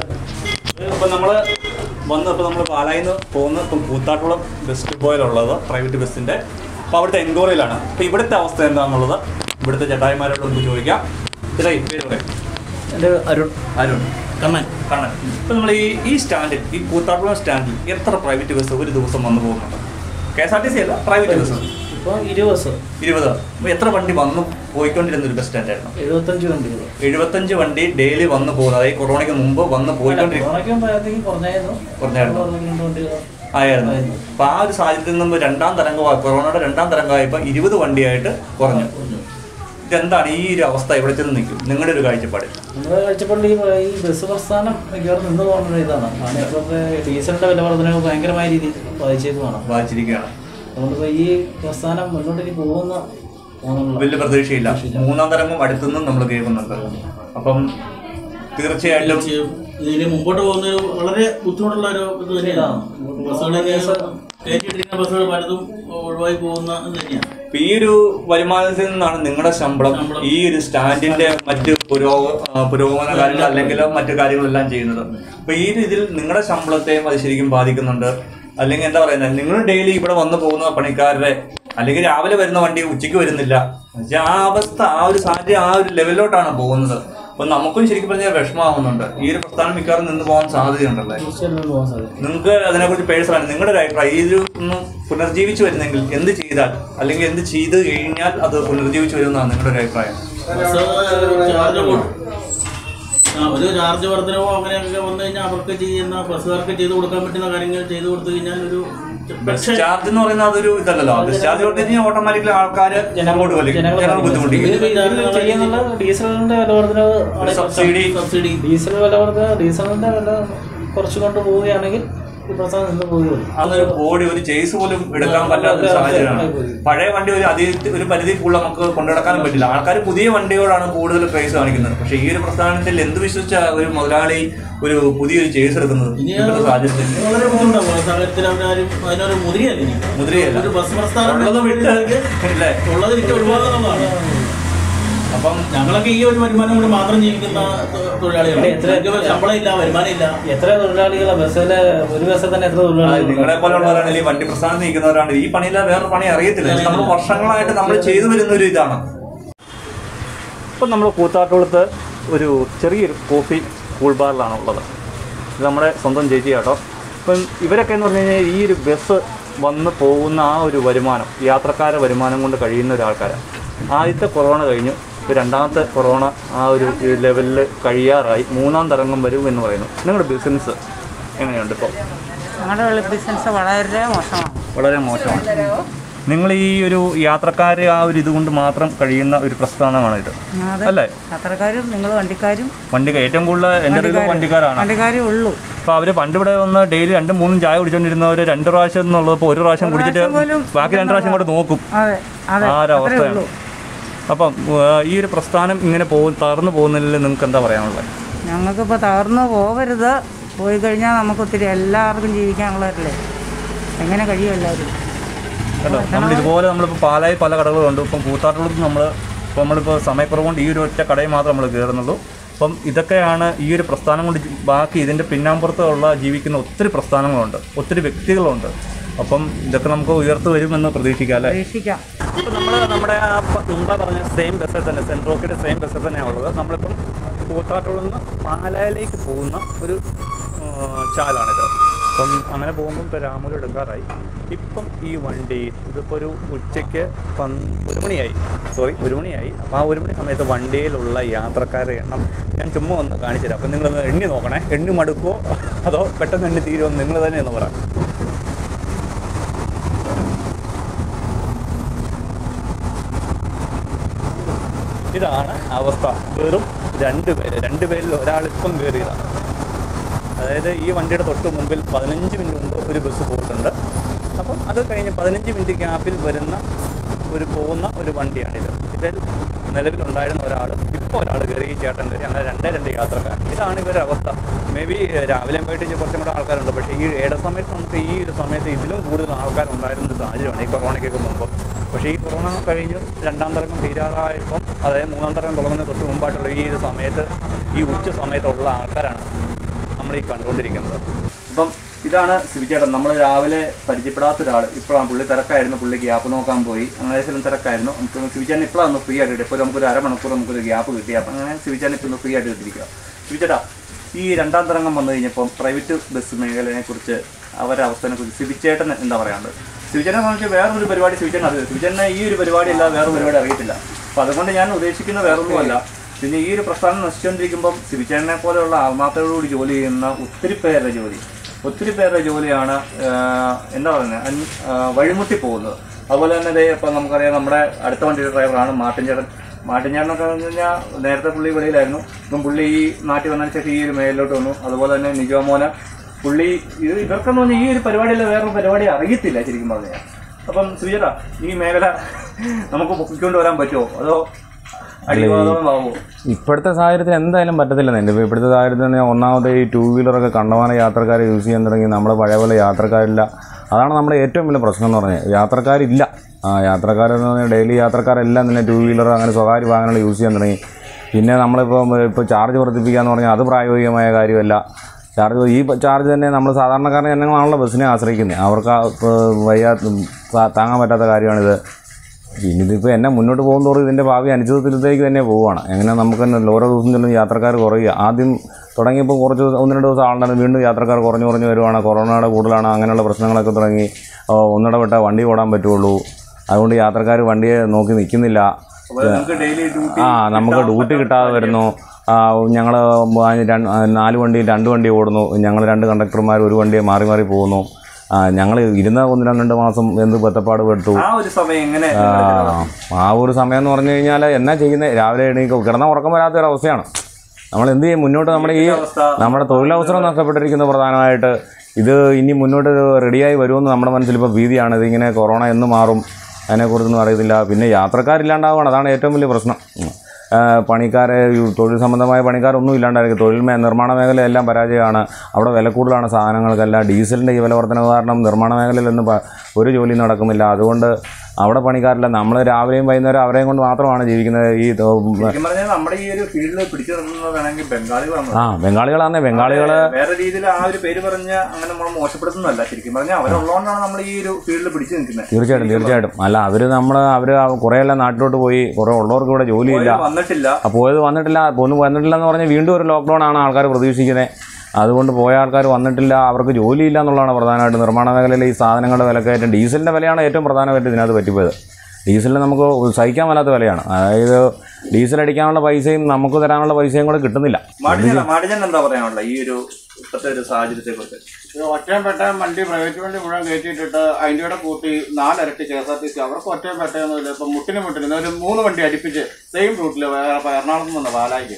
ഇപ്പം നമ്മൾ വന്ന് ഇപ്പം നമ്മൾ പാലായിൽ നിന്ന് പോകുന്ന ഇപ്പം കൂത്താട്ടുളം ബസ് ഡിപ്പോയിലുള്ളത് പ്രൈവറ്റ് ബസ്സിൻ്റെ അപ്പോൾ അവിടുത്തെ എൻക്വയറിയിലാണ് അപ്പോൾ ഇവിടുത്തെ അവസ്ഥ എന്താണെന്നുള്ളത് ഇവിടുത്തെ ചേട്ടായിമാരോട് നമുക്ക് ചോദിക്കാം ചേട്ടായി പേര് പറയാം എൻ്റെ അരുൺ അരുൺ കണ്ണൻ കണ്ണൻ ഇപ്പം നമ്മൾ ഈ ഈ സ്റ്റാൻഡിൽ ഈ കൂത്താട്ടുളം സ്റ്റാൻഡിൽ എത്ര പ്രൈവറ്റ് ബസ് ഒരു ദിവസം വന്നു പോകുന്നുണ്ട് K S R T C അല്ല പ്രൈവറ്റ് ബസ് ഇപ്പോൾ ഇരുപത് ബസ് ഇരുപത് അപ്പോൾ എത്ര വണ്ടി വന്നു പോയിക്കൊണ്ടിരുന്ന ഒരു ബസ് സ്റ്റാൻഡായിരുന്നു എഴുപത്തഞ്ച് വണ്ടികൾ എഴുപത്തഞ്ച് വണ്ടി ഡെയിലി വന്നു പോകുന്നത് അതായത് കൊറോണയ്ക്ക് മുമ്പ് വന്ന് പോയിക്കൊണ്ടിരിക്കും കൊറോണയ്ക്ക് മുമ്പായത്തേക്ക് കുറഞ്ഞായിരുന്നു കുറഞ്ഞായിരുന്നു. ഇപ്പോൾ രണ്ട് വണ്ടികൾ ആയിരുന്നു അപ്പൊ ആ ഒരു സാഹചര്യത്തിൽ നിന്ന് രണ്ടാം തരംഗമായി കൊറോണയുടെ രണ്ടാം തരംഗമായപ്പോൾ ഇരുപത് വണ്ടിയായിട്ട് കുറഞ്ഞു ഇതെന്താണ് ഈ ഒരു അവസ്ഥ ഇവിടെ ചെന്ന് നിൽക്കും നിങ്ങളുടെ ഒരു കാഴ്ചപ്പാട് നമ്മുടെ കാഴ്ചപ്പാടിൽ ഈ ഈ ബസ് പ്രസ്ഥാനം മിക്കവാറും നിന്ന് പോകുന്ന ഇതാണ് കാരണം ഇപ്പോഴത്തെ ഡീസലിൻ്റെ വില വർധനവ് ഭയങ്കരമായ രീതിയിൽ ബാധിച്ചേക്കുമാണ് ബാധിച്ചിരിക്കുകയാണ് അതുകൊണ്ട് ഈ പ്രസ്ഥാനം മുന്നോട്ടേക്ക് പോകുന്ന തോന്നുന്നില്ല. വലിയ പ്രതീക്ഷയില്ല മൂന്നാം തരംഗം അടുത്തുനിന്നും നമ്മൾ കേൾക്കുന്നുണ്ട് അപ്പം തീർച്ചയായിട്ടും ഇതിന് മുമ്പോട്ട് പോകുന്ന ഒരു വളരെ ബുദ്ധിമുട്ടുള്ള ഒരു ഇത് തന്നെയാണ് ബസ്സുകളിൽ കയറ്റിയിട്ടിരിക്കുന്ന ബസ്സുകൾ പലതും ഒഴിവായി പോകുന്ന ഇത് തന്നെയാണ് ഇപ്പൊ ഈ ഒരു വരുമാനത്തിൽ നിന്നാണ് നിങ്ങളുടെ ശമ്പളം ഈ ഒരു സ്റ്റാൻഡിന്റെ മറ്റ് പുരോഗ ആ, പുരോഗമന കാര്യങ്ങൾ അല്ലെങ്കിൽ മറ്റു കാര്യങ്ങളെല്ലാം ചെയ്യുന്നത് അപ്പൊ ഈ ഒരു ഇതിൽ നിങ്ങളുടെ ശമ്പളത്തെയും അത് ശരിക്കും ബാധിക്കുന്നുണ്ട് അല്ലെങ്കിൽ എന്താ പറയുന്നത് നിങ്ങൾ ഡെയിലി ഇവിടെ വന്നു പോകുന്ന പണിക്കാരുടെ അല്ലെങ്കിൽ രാവിലെ വരുന്ന വണ്ടി ഉച്ചയ്ക്ക് വരുന്നില്ല പക്ഷെ ആ അവസ്ഥ ആ ഒരു സാഹചര്യം ആ ഒരു ലെവലിലോട്ടാണ് പോകുന്നത് അപ്പൊ നമുക്കും ശരിക്കും പറഞ്ഞാൽ വിഷമാവുന്നുണ്ട് ഈ ഒരു പ്രസ്ഥാനം മിക്കവാറും നിന്ന് പോകാൻ സാധ്യതയുണ്ടല്ലേ തീർച്ചയായും നിന്ന് പോകാൻ സാധിക്കും നിങ്ങൾക്ക് അതിനെക്കുറിച്ച് പേഴ്സണാണ് നിങ്ങളുടെ ഒരു അഭിപ്രായം ഈ ഒരു ഒന്ന് പുനർജീവിച്ചു വരുന്നെങ്കിൽ എന്ത് ചെയ്താൽ അല്ലെങ്കിൽ എന്ത് ചെയ്ത് കഴിഞ്ഞാൽ അത് പുനർജീവിച്ചു വരുമെന്നാണ് നിങ്ങളുടെ ഒരു അഭിപ്രായം ബസ് ചാർജ് കൊ- ആ, ഒരു ചാർജ് വർധനവോ അങ്ങനെയൊക്കെ വന്നു കഴിഞ്ഞാൽ അവർക്ക് ചെയ്യുന്ന ബസ്സുകാർക്ക് ചെയ്തു കൊടുക്കാൻ പറ്റുന്ന കാര്യങ്ങൾ ചെയ്തു കൊടുത്തു കഴിഞ്ഞാൽ ഒരു ബസ് ചാർജ് എന്ന് പറയുന്നത് അതൊരു ഇതല്ലല്ലോ ബസ് ചാർജ് കൊടുത്തു കഴിഞ്ഞാൽ ഓട്ടോമാറ്റിക്കലി ആൾക്കാർ അങ്ങോട്ട് വലിക്കും ജനങ്ങൾ ബുദ്ധിമുട്ടിക്കും ഇത് ഇത് ചെയ്യുന്നുള്ള ഡീസലിന്റെ വില വർധനവ് ആണ് ഈ സബ്സിഡി സബ്സിഡി ഡീസൽ വില വർധന ഡീസലിന്റെ വില കുറച്ച് കൊണ്ട് പോവുകയാണെങ്കിൽ ഈ പ്രസ്ഥാനം നിന്ന് പോവുകയുള്ളൂ അതൊരു ബോഡി ഒരു ചേസ് പോലും എടുക്കാൻ പറ്റാത്ത ഒരു സാഹചര്യമാണ് പഴയ വണ്ടി ഒരു അതി ഒരു പരിധി കൂടുതൽ നമുക്ക് കൊണ്ടുനടക്കാനും പറ്റില്ല ആൾക്കാർ പുതിയ വണ്ടിയോടാണ് കൂടുതൽ പ്രൈസ് കാണിക്കുന്നത് പക്ഷേ ഈ ഒരു പ്രസ്ഥാനത്തിൽ എന്ത് വിശ്വസിച്ച ഒരു മുതലാളി ഒരു പുതിയൊരു ചേസ് എടുക്കുന്നത് ഇനി ഇപ്പോഴത്തെ സാഹചര്യത്തിൽ വളരെ ബുദ്ധിമുട്ടാണ് ആ സാഹചര്യത്തിൽ അവരാരും അതിനൊരു മുതിരിയല്ല ഇനി മുദ്രയല്ല ഒരു ബസ് പ്രസ്ഥാനം ഉള്ളത് വിട്ട് അല്ലേ ഉള്ളത് വിറ്റ് ഒഴിവാക്കുന്നുള്ളതാണ് അപ്പം ഞങ്ങളൊക്കെ ഈ ഒരു വരുമാനം കൊണ്ട് മാത്രം ജീവിക്കുന്ന തൊഴിലാളികളാണ് എത്ര- ഞങ്ങൾക്ക് ശമ്പളം ഇല്ല വരുമാനം ഇല്ല എത്ര തൊഴിലാളികളാണ് ബസ്സിലെ ഒരു ബസ്സിൽ തന്നെ എത്ര തൊഴിലാളികൾ നിങ്ങളെ പോലുള്ളവരാണെങ്കിൽ ഈ വണ്ടി പ്രസ്ഥാനത്ത് നിൽക്കുന്നവരാണ് ഈ പണിയില്ല വേറെ പണി അറിയത്തില്ല നമ്മൾ വർഷങ്ങളായിട്ട് നമ്മൾ ചെയ്തു വരുന്ന ഒരു ഇതാണ് ഇപ്പം നമ്മൾ കൂത്താട്ടുകുളത്ത് ഒരു ചെറിയൊരു കോഫി കൂൾ ബാറിലാണ് ഉള്ളത് ഇത് നമ്മുടെ സ്വന്തം ചേച്ചി കേട്ടോ ഇപ്പം ഇവരൊക്കെ എന്ന് പറഞ്ഞു കഴിഞ്ഞാൽ ഈ ഒരു ബസ് വന്ന് പോകുന്ന ആ ഒരു വരുമാനം യാത്രക്കാരെ വരുമാനം കൊണ്ട് കഴിയുന്ന ഒരാൾക്കാരാണ് ആദ്യത്തെ കൊറോണ കഴിഞ്ഞു ഇപ്പോൾ രണ്ടാമത്തെ കൊറോണ ആ ഒരു ലെവലിൽ കഴിയാറായി മൂന്നാം തരംഗം വരും എന്ന് പറയുന്നു നിങ്ങളുടെ ബിസിനസ് എങ്ങനെയുണ്ട് ഇപ്പോൾ ഞങ്ങളുടെ വെള്ളി ബിസിനസ് വളരെ മോശമാണ് വളരെ മോശമാണ് നിങ്ങൾ ഈ ഒരു യാത്രക്കാരെ ആ ഒരു ഇതുകൊണ്ട് മാത്രം കഴിയുന്ന ഒരു പ്രസ്ഥാനമാണ് ഇത് അതെ അല്ലേ യാത്രക്കാരും നിങ്ങൾ വണ്ടിക്കാരും വണ്ടി ഏറ്റവും കൂടുതൽ എൻ്റെ അറിവിൽ വണ്ടിക്കാരാണ് വണ്ടിക്കാരും ഉള്ളൂ അപ്പോൾ അവർ പണ്ട് ഇവിടെ വന്ന് ഡെയിലി രണ്ടും മൂന്നും ചായ കുടിച്ചോണ്ടിരുന്നവർ രണ്ട് പ്രാവശ്യം എന്നുള്ളത് ഇപ്പോൾ ഒരു പ്രാവശ്യം കുടിച്ചിട്ട് പോലും ബാക്കി രണ്ട് പ്രാവശ്യം കൂടെ നോക്കും അതെ അതെ ആ ഒരു അത്രേ അവസ്ഥയാണ് ഉള്ളൂ അപ്പം ആ, ഈ ഒരു പ്രസ്ഥാനം ഇങ്ങനെ പോകും തകർന്നു പോകുന്നതിൽ നിങ്ങൾക്ക് എന്താ പറയാനുള്ളത് ഞങ്ങൾക്കിപ്പോൾ തകർന്നു പോകരുത് പോയി കഴിഞ്ഞാൽ നമുക്ക് ഒത്തിരി എല്ലാവർക്കും ജീവിക്കാനുള്ളവരല്ലേ എങ്ങനെ കഴിയും എല്ലാവരും കേട്ടോ നമ്മൾ ഇതുപോലെ നമ്മളിപ്പോൾ പാലായി പല കടകളുണ്ട് ഇപ്പം കൂത്താട്ടുള്ളത് നമ്മൾ ഇപ്പോൾ നമ്മളിപ്പോൾ സമയക്കുറവ് കൊണ്ട് ഈ ഒരു ഒറ്റ കടയിൽ മാത്രം നമ്മൾ കയറുന്നുള്ളൂ അപ്പം ഇതൊക്കെയാണ് ഈ ഒരു പ്രസ്ഥാനം കൊണ്ട് ജി- ബാക്കി ഇതിൻ്റെ പിന്നാമ്പുറത്തുള്ള ജീവിക്കുന്ന ഒത്തിരി പ്രസ്ഥാനങ്ങളുണ്ട് ഒത്തിരി വ്യക്തികളുണ്ട് അപ്പം ഇതൊക്കെ നമുക്ക് ഉയർത്തു വരുമെന്ന് പ്രതീക്ഷിക്കാം അല്ലേ പ്രതീക്ഷിക്കാം അപ്പോൾ നമ്മൾ നമ്മുടെ ആ പ- മുമ്പ് പറഞ്ഞ സെയിം ബസ്സിൽ തന്നെ സെൻട്രൽ റോക്കിൻ്റെ സെയിം ബസ്സിൽ തന്നെയാണ് ഉള്ളത് നമ്മളിപ്പം കൂത്താട്ടുള്ള നിന്ന് പാലായിലേക്ക് പോകുന്ന ഒരു ആ, ചാലാണിത് അപ്പം അങ്ങനെ പോകുമ്പം ഇപ്പോൾ രാമൂര് എടുക്കാറായി ഇപ്പം ഈ വണ്ടി ഇതിപ്പോൾ ഒരു ഉച്ചയ്ക്ക് പന് ഒരു മണിയായി സോറി ഒരു മണിയായി അപ്പോൾ ആ ഒരു മണി സമയത്ത് വണ്ടിയിലുള്ള യാത്രക്കാരെ എണ്ണം ഞാൻ ചുമ്മാ ഒന്ന് കാണിച്ചു തരാം അപ്പം നിങ്ങളൊന്ന് എണ്ണി നോക്കണേ എണ്ണി മടുക്കുമോ അതോ പെട്ടെന്ന് എണ്ണി തീരുമോ നിങ്ങൾ തന്നെ ഒന്ന് പറയാം ഇതാണ് അവസ്ഥ വെറും രണ്ട് പേര് രണ്ട് പേരിൽ ഒരാളിപ്പം കയറിയതാണ് അതായത് ഈ വണ്ടിയുടെ തൊട്ട് മുമ്പിൽ പതിനഞ്ച് മിനിറ്റ് മുമ്പ് ഒരു ബസ് പോയിട്ടുണ്ട് അപ്പം അത് കഴിഞ്ഞ് പതിനഞ്ച് മിനിറ്റ് ഗ്യാപ്പിൽ വരുന്ന ഒരു പോകുന്ന ഒരു വണ്ടിയാണിത് ഇതിൽ നിലവിലുണ്ടായിരുന്ന ഒരാൾ ഇപ്പോൾ ഒരാൾ കയറി ഈ ചേട്ടൻ കയറി അങ്ങനെ രണ്ടേ രണ്ട് യാത്രക്കാർ ഇതാണ് ഇവരുടെ അവസ്ഥ മേ ബി രാവിലെ പോയിട്ട് ഇനി കുറച്ചും കൂടെ ആൾക്കാരുണ്ട് പക്ഷേ ഈ ഇട സമയത്ത് നമുക്ക് ഈ ഒരു സമയത്ത് ഇതിലും കൂടുതൽ ആൾക്കാരുണ്ടായിരുന്ന ഒരു സാഹചര്യമാണ് ഈ കൊറോണയ്ക്കൊക്കെ മുമ്പ് പക്ഷേ ഈ കൊറോണ കഴിഞ്ഞ് രണ്ടാം തരംഗം തീരാറായപ്പം അതായത് മൂന്നാം തരംഗം തുടങ്ങുന്ന തൊട്ട് മുമ്പായിട്ടുള്ള ഈ ഒരു സമയത്ത് ഈ ഉച്ച സമയത്തുള്ള ആൾക്കാരാണ് നമ്മൾ ഈ കണ്ടുകൊണ്ടിരിക്കുന്നത് അപ്പം ഇതാണ് സിബിച്ചേട്ടൻ നമ്മൾ രാവിലെ പരിചയപ്പെടാത്ത ഒരാൾ ഇപ്പോഴാണ് പുള്ളി തിരക്കായിരുന്നു പുള്ളി ഗ്യാപ്പ് നോക്കാൻ പോയി അങ്ങനെ ചില തിരക്കായിരുന്നു നമുക്ക് സിബിച്ചേട്ടൻ ഇപ്പോഴാണ് ഫ്രീ ആയിട്ട് കിട്ടി ഇപ്പോൾ നമുക്കൊരു അരമണിക്കൂർ നമുക്കൊരു ഗ്യാപ്പ് കിട്ടി അപ്പം അങ്ങനെ സിബിച്ചേട്ടൻ ഇപ്പോൾ ഫ്രീ ആയിട്ട് കിട്ടിയിരിക്കുക സിബിച്ചേട്ടാ ഈ രണ്ടാം തരംഗം വന്നു കഴിഞ്ഞപ്പം പ്രൈവറ്റ് ബസ് മേഖലയെ കുറിച്ച് അവരുടെ അവസ്ഥയെ കുറിച്ച് സിബിച്ചേട്ടൻ എന്താ പറയാനുള്ളത് സിബിച്ചേട്ടനെ സംബന്ധിച്ച് വേറൊരു പരിപാടി സിബിച്ചേട്ടൻ അറിയില്ല സിബിച്ചേട്ടനെ ഈ ഒരു പരിപാടി അല്ലാതെ വേറെ പരിപാടി അറിയത്തില്ല അപ്പോൾ അതുകൊണ്ട് ഞാൻ ഉദ്ദേശിക്കുന്ന വേറൊന്നുമല്ല പിന്നെ ഈ ഒരു പ്രസ്ഥാനം നശിച്ചുകൊണ്ടിരിക്കുമ്പം സിബിച്ചേട്ടനെ പോലെയുള്ള ആത്മാർത്ഥതയോടുകൂടി ജോലി ചെയ്യുന്ന ഒത്തിരി പേരുടെ ജോലി ഒത്തിരി പേരുടെ ജോലിയാണ് ആഹ്, എന്താ പറയുന്നത് അൻ- ആഹ്, വഴിമുട്ടി പോകുന്നത് അതുപോലെ തന്നെ ഇതേ ഇപ്പം നമുക്കറിയാം നമ്മുടെ അടുത്ത വണ്ടിയുടെ ഡ്രൈവറാണ് മാർട്ടിൻ ചേട്ടൻ മാർട്ടിൻ ചേട്ടനൊക്കെ എന്ന് കഴിഞ്ഞാൽ നേരത്തെ പുള്ളി വെളിയിലായിരുന്നു ഇപ്പം പുള്ളി ഈ നാട്ടിൽ വന്നതിന് ശേഷം ഈ ഒരു മേലിലോട്ട് വന്നു അതുപോലെ തന്നെ നിജോമോന പുള്ളി ഇത് ഇവർക്കെന്ന് പറഞ്ഞാൽ ഈ ഒരു പരിപാടിയല്ല വേറൊരു പരിപാടി അറിയത്തില്ല ശരിക്കും പറഞ്ഞാൽ അപ്പം ശ്രീചേട്ടാ ഈ മേഖല നമുക്ക് പൊക്കിക്കൊണ്ട് വരാൻ പറ്റുമോ അതോ അടിവാദമാവോ ഇപ്പോഴത്തെ സാഹചര്യത്തിൽ എന്തായാലും പറ്റത്തില്ല എൻ്റെ ഇപ്പോൾ ഇപ്പോഴത്തെ സാഹചര്യത്തിൽ തന്നെ ഒന്നാമത് ഈ ടൂ വീലറൊക്കെ കണ്ടമാന യാത്രക്കാർ യൂസ് ചെയ്യാൻ തുടങ്ങി നമ്മുടെ പഴയ പോലെ യാത്രക്കാരില്ല അതാണ് നമ്മുടെ ഏറ്റവും വലിയ പ്രശ്നം എന്ന് പറഞ്ഞാൽ യാത്രക്കാരില്ല ആ യാത്രക്കാരെന്ന് പറഞ്ഞാൽ ഡെയിലി യാത്രക്കാരെല്ലാം തന്നെ ടൂ വീലർ അങ്ങനെ സ്വകാര്യ വാഹനങ്ങൾ യൂസ് ചെയ്യാൻ തുടങ്ങി പിന്നെ നമ്മളിപ്പോൾ ഇപ്പോൾ ചാർജ് വർദ്ധിപ്പിക്കുക എന്ന് പറഞ്ഞാൽ അത് പ്രായോഗികമായ കാര്യമല്ല ചാർജ് ഈ ചാർജ് തന്നെ നമ്മൾ സാധാരണക്കാരനെ ജനങ്ങളാണല്ലോ ബസ്സിനെ ആശ്രയിക്കുന്നത് അവർക്ക് ആ, ഇപ്പോൾ വയ്യാ താങ്ങാൻ പറ്റാത്ത കാര്യമാണിത് പിന്നെ ഇതിപ്പോൾ എന്നെ മുന്നോട്ട് പോകുന്നതോറും ഇതിൻ്റെ ഭാവി അനിശ്ചിതത്വത്തിലേക്ക് തന്നെ പോവുകയാണ് എങ്ങനെ നമുക്ക് തന്നെ ഓരോ ദിവസം ചെല്ലും യാത്രക്കാർ കുറയുക ആദ്യം തുടങ്ങിയപ്പോൾ കുറച്ച് ദിവസം ഒന്ന് രണ്ട് ദിവസം ആളുണ്ടായിരുന്നു വീണ്ടും യാത്രക്കാർ കുറഞ്ഞു കുറഞ്ഞു വരുവാണ് കൊറോണയുടെ കൂടുതലാണ് അങ്ങനെയുള്ള പ്രശ്നങ്ങളൊക്കെ തുടങ്ങി ആ, ഒന്നിടവിട്ട വണ്ടി ഓടാൻ പറ്റുള്ളൂ അതുകൊണ്ട് യാത്രക്കാർ വണ്ടിയെ നോക്കി നിൽക്കുന്നില്ല അപ്പോൾ നമുക്ക് ഡെയിലി ഡ്യൂട്ടി ആ നമുക്ക് ഡ്യൂട്ടി കിട്ടാതെ വരുന്നു ഞങ്ങൾ നാല് വണ്ടി രണ്ട് വണ്ടി ഓടുന്നു ഞങ്ങൾ രണ്ട് കണ്ടക്ടർമാർ ഒരു വണ്ടിയെ മാറി മാറി പോകുന്നു ഞങ്ങൾ ഇരുന്ന ഒന്ന് രണ്ട് രണ്ട് മാസം എന്ത് ബത്തപ്പാട് പെട്ടു ആ ഒരു സമയം എങ്ങനെ ആ, ആ ഒരു സമയം എന്ന് പറഞ്ഞു കഴിഞ്ഞാൽ എന്നാ ചെയ്യുന്നത് രാവിലെ എണീക്കും കിടന്ന ഉറക്കം വരാത്ത ഒരു അവസ്ഥയാണ് നമ്മൾ എന്ത് ചെയ്യും മുന്നോട്ട് നമ്മുടെ ഈ നമ്മുടെ തൊഴിലവസരം നഷ്ടപ്പെട്ടിരിക്കുന്ന പ്രധാനമായിട്ട് ഇത് ഇനി മുന്നോട്ട് റെഡിയായി വരുമെന്ന് നമ്മുടെ മനസ്സിൽ ഇപ്പോൾ ഭീതിയാണ് ഇതിങ്ങനെ കൊറോണ എന്ന് മാറും അതിനെക്കുറിച്ചൊന്നും അറിയത്തില്ല പിന്നെ യാത്രക്കാരില്ലാണ്ടാവുകയാണ് അതാണ് ഏറ്റവും വലിയ പ്രശ്നം ഉം. ആ, പണിക്കാരെ ഈ തൊഴിൽ സംബന്ധമായ പണിക്കാരൊന്നും ഇല്ലാണ്ടായിരിക്കും തൊഴിൽ മേ നിർമ്മാണ മേഖലയെല്ലാം പരാജയമാണ് അവിടെ വില കൂടുതലാണ് സാധനങ്ങൾക്കെല്ലാം ഡീസലിൻ്റെ ഈ വില വർധന കാരണം നിർമ്മാണ മേഖലയിലൊന്നും പ- ഒരു ജോലി നടക്കുന്നില്ല അതുകൊണ്ട് അവിടെ പണിക്കാരില്ല നമ്മൾ രാവിലെയും വൈകുന്നേരം അവരെയും കൊണ്ട് മാത്രമാണ് ജീവിക്കുന്നത് ഈ തോ- ശരിക്കും പറഞ്ഞാൽ നമ്മുടെ ഈ ഒരു ഫീൽഡിൽ പിടിച്ചു നിർത്തുന്നത് വേണമെങ്കിൽ ബംഗാളികളാണ് ആ ബംഗാളികളാണ് ബംഗാളികൾ വേറെ രീതിയിൽ ആ ഒരു പേര് പറഞ്ഞ് അങ്ങനെ നമ്മൾ മോശപ്പെടുത്തുന്നതല്ല ശരിക്കും പറഞ്ഞാൽ അവരുള്ളതുകൊണ്ടാണ് നമ്മൾ ഈ ഒരു ഫീൽഡിൽ പിടിച്ചു നിൽക്കുന്നത് തീർച്ചയായിട്ടും തീർച്ചയായിട്ടും അല്ല അവർ നമ്മൾ അവർ കുറേയെല്ലാം നാട്ടിലോട്ട് പോയി കുറേ ഉള്ളവർക്ക് ഇവിടെ ജോലിയില്ല വന്നിട്ടില്ല ആ, പോയത് വന്നിട്ടില്ല ഒന്ന് വന്നിട്ടില്ല എന്ന് പറഞ്ഞാൽ വീണ്ടും ഒരു ലോക്ക്ഡൗൺ ആണ് ആൾക്കാർ പ്രതീക്ഷിക്കുന്നത് അതുകൊണ്ട് പോയ ആൾക്കാർ വന്നിട്ടില്ല അവർക്ക് ജോലിയില്ല എന്നുള്ളതാണ് പ്രധാനമായിട്ട് നിർമ്മാണ മേഖലയിൽ ഈ സാധനങ്ങളുടെ വിലക്കയറ്റം ഡീസലിൻ്റെ വിലയാണ് ഏറ്റവും പ്രധാനമായിട്ട് ഇതിനകത്ത് പറ്റിപ്പോയത് ഡീസലിന് നമുക്ക് സഹിക്കാൻ മേലാത്ത വിലയാണ് അതായത് ഡീസൽ അടിക്കാനുള്ള പൈസയും നമുക്ക് തരാനുള്ള പൈസയും കൂടെ കിട്ടുന്നില്ല മാടിജൻ മാടിജൻ എന്താ പറയാനുള്ളത് ഈ ഒരു ഇപ്പോഴത്തെ ഒരു സാഹചര്യത്തെ കുറിച്ച് ഒറ്റയും പെട്ടയും വണ്ടി പ്രൈവറ്റ് വണ്ടി മുഴുവൻ കയറ്റിയിട്ടിട്ട് അതിൻ്റെ കൂടെ കൂട്ടി നാലരട്ടി K S R T C അവർക്ക് ഒറ്റയും പെട്ടയൊന്നുമില്ല ഇപ്പം മുട്ടിന് മുട്ടിന് ഒരു മൂന്ന് വണ്ടി അടുപ്പിച്ച് സെയിം റൂട്ടിൽ എറണാകുളത്ത് നിന്ന് വന്ന പാലായിക്ക്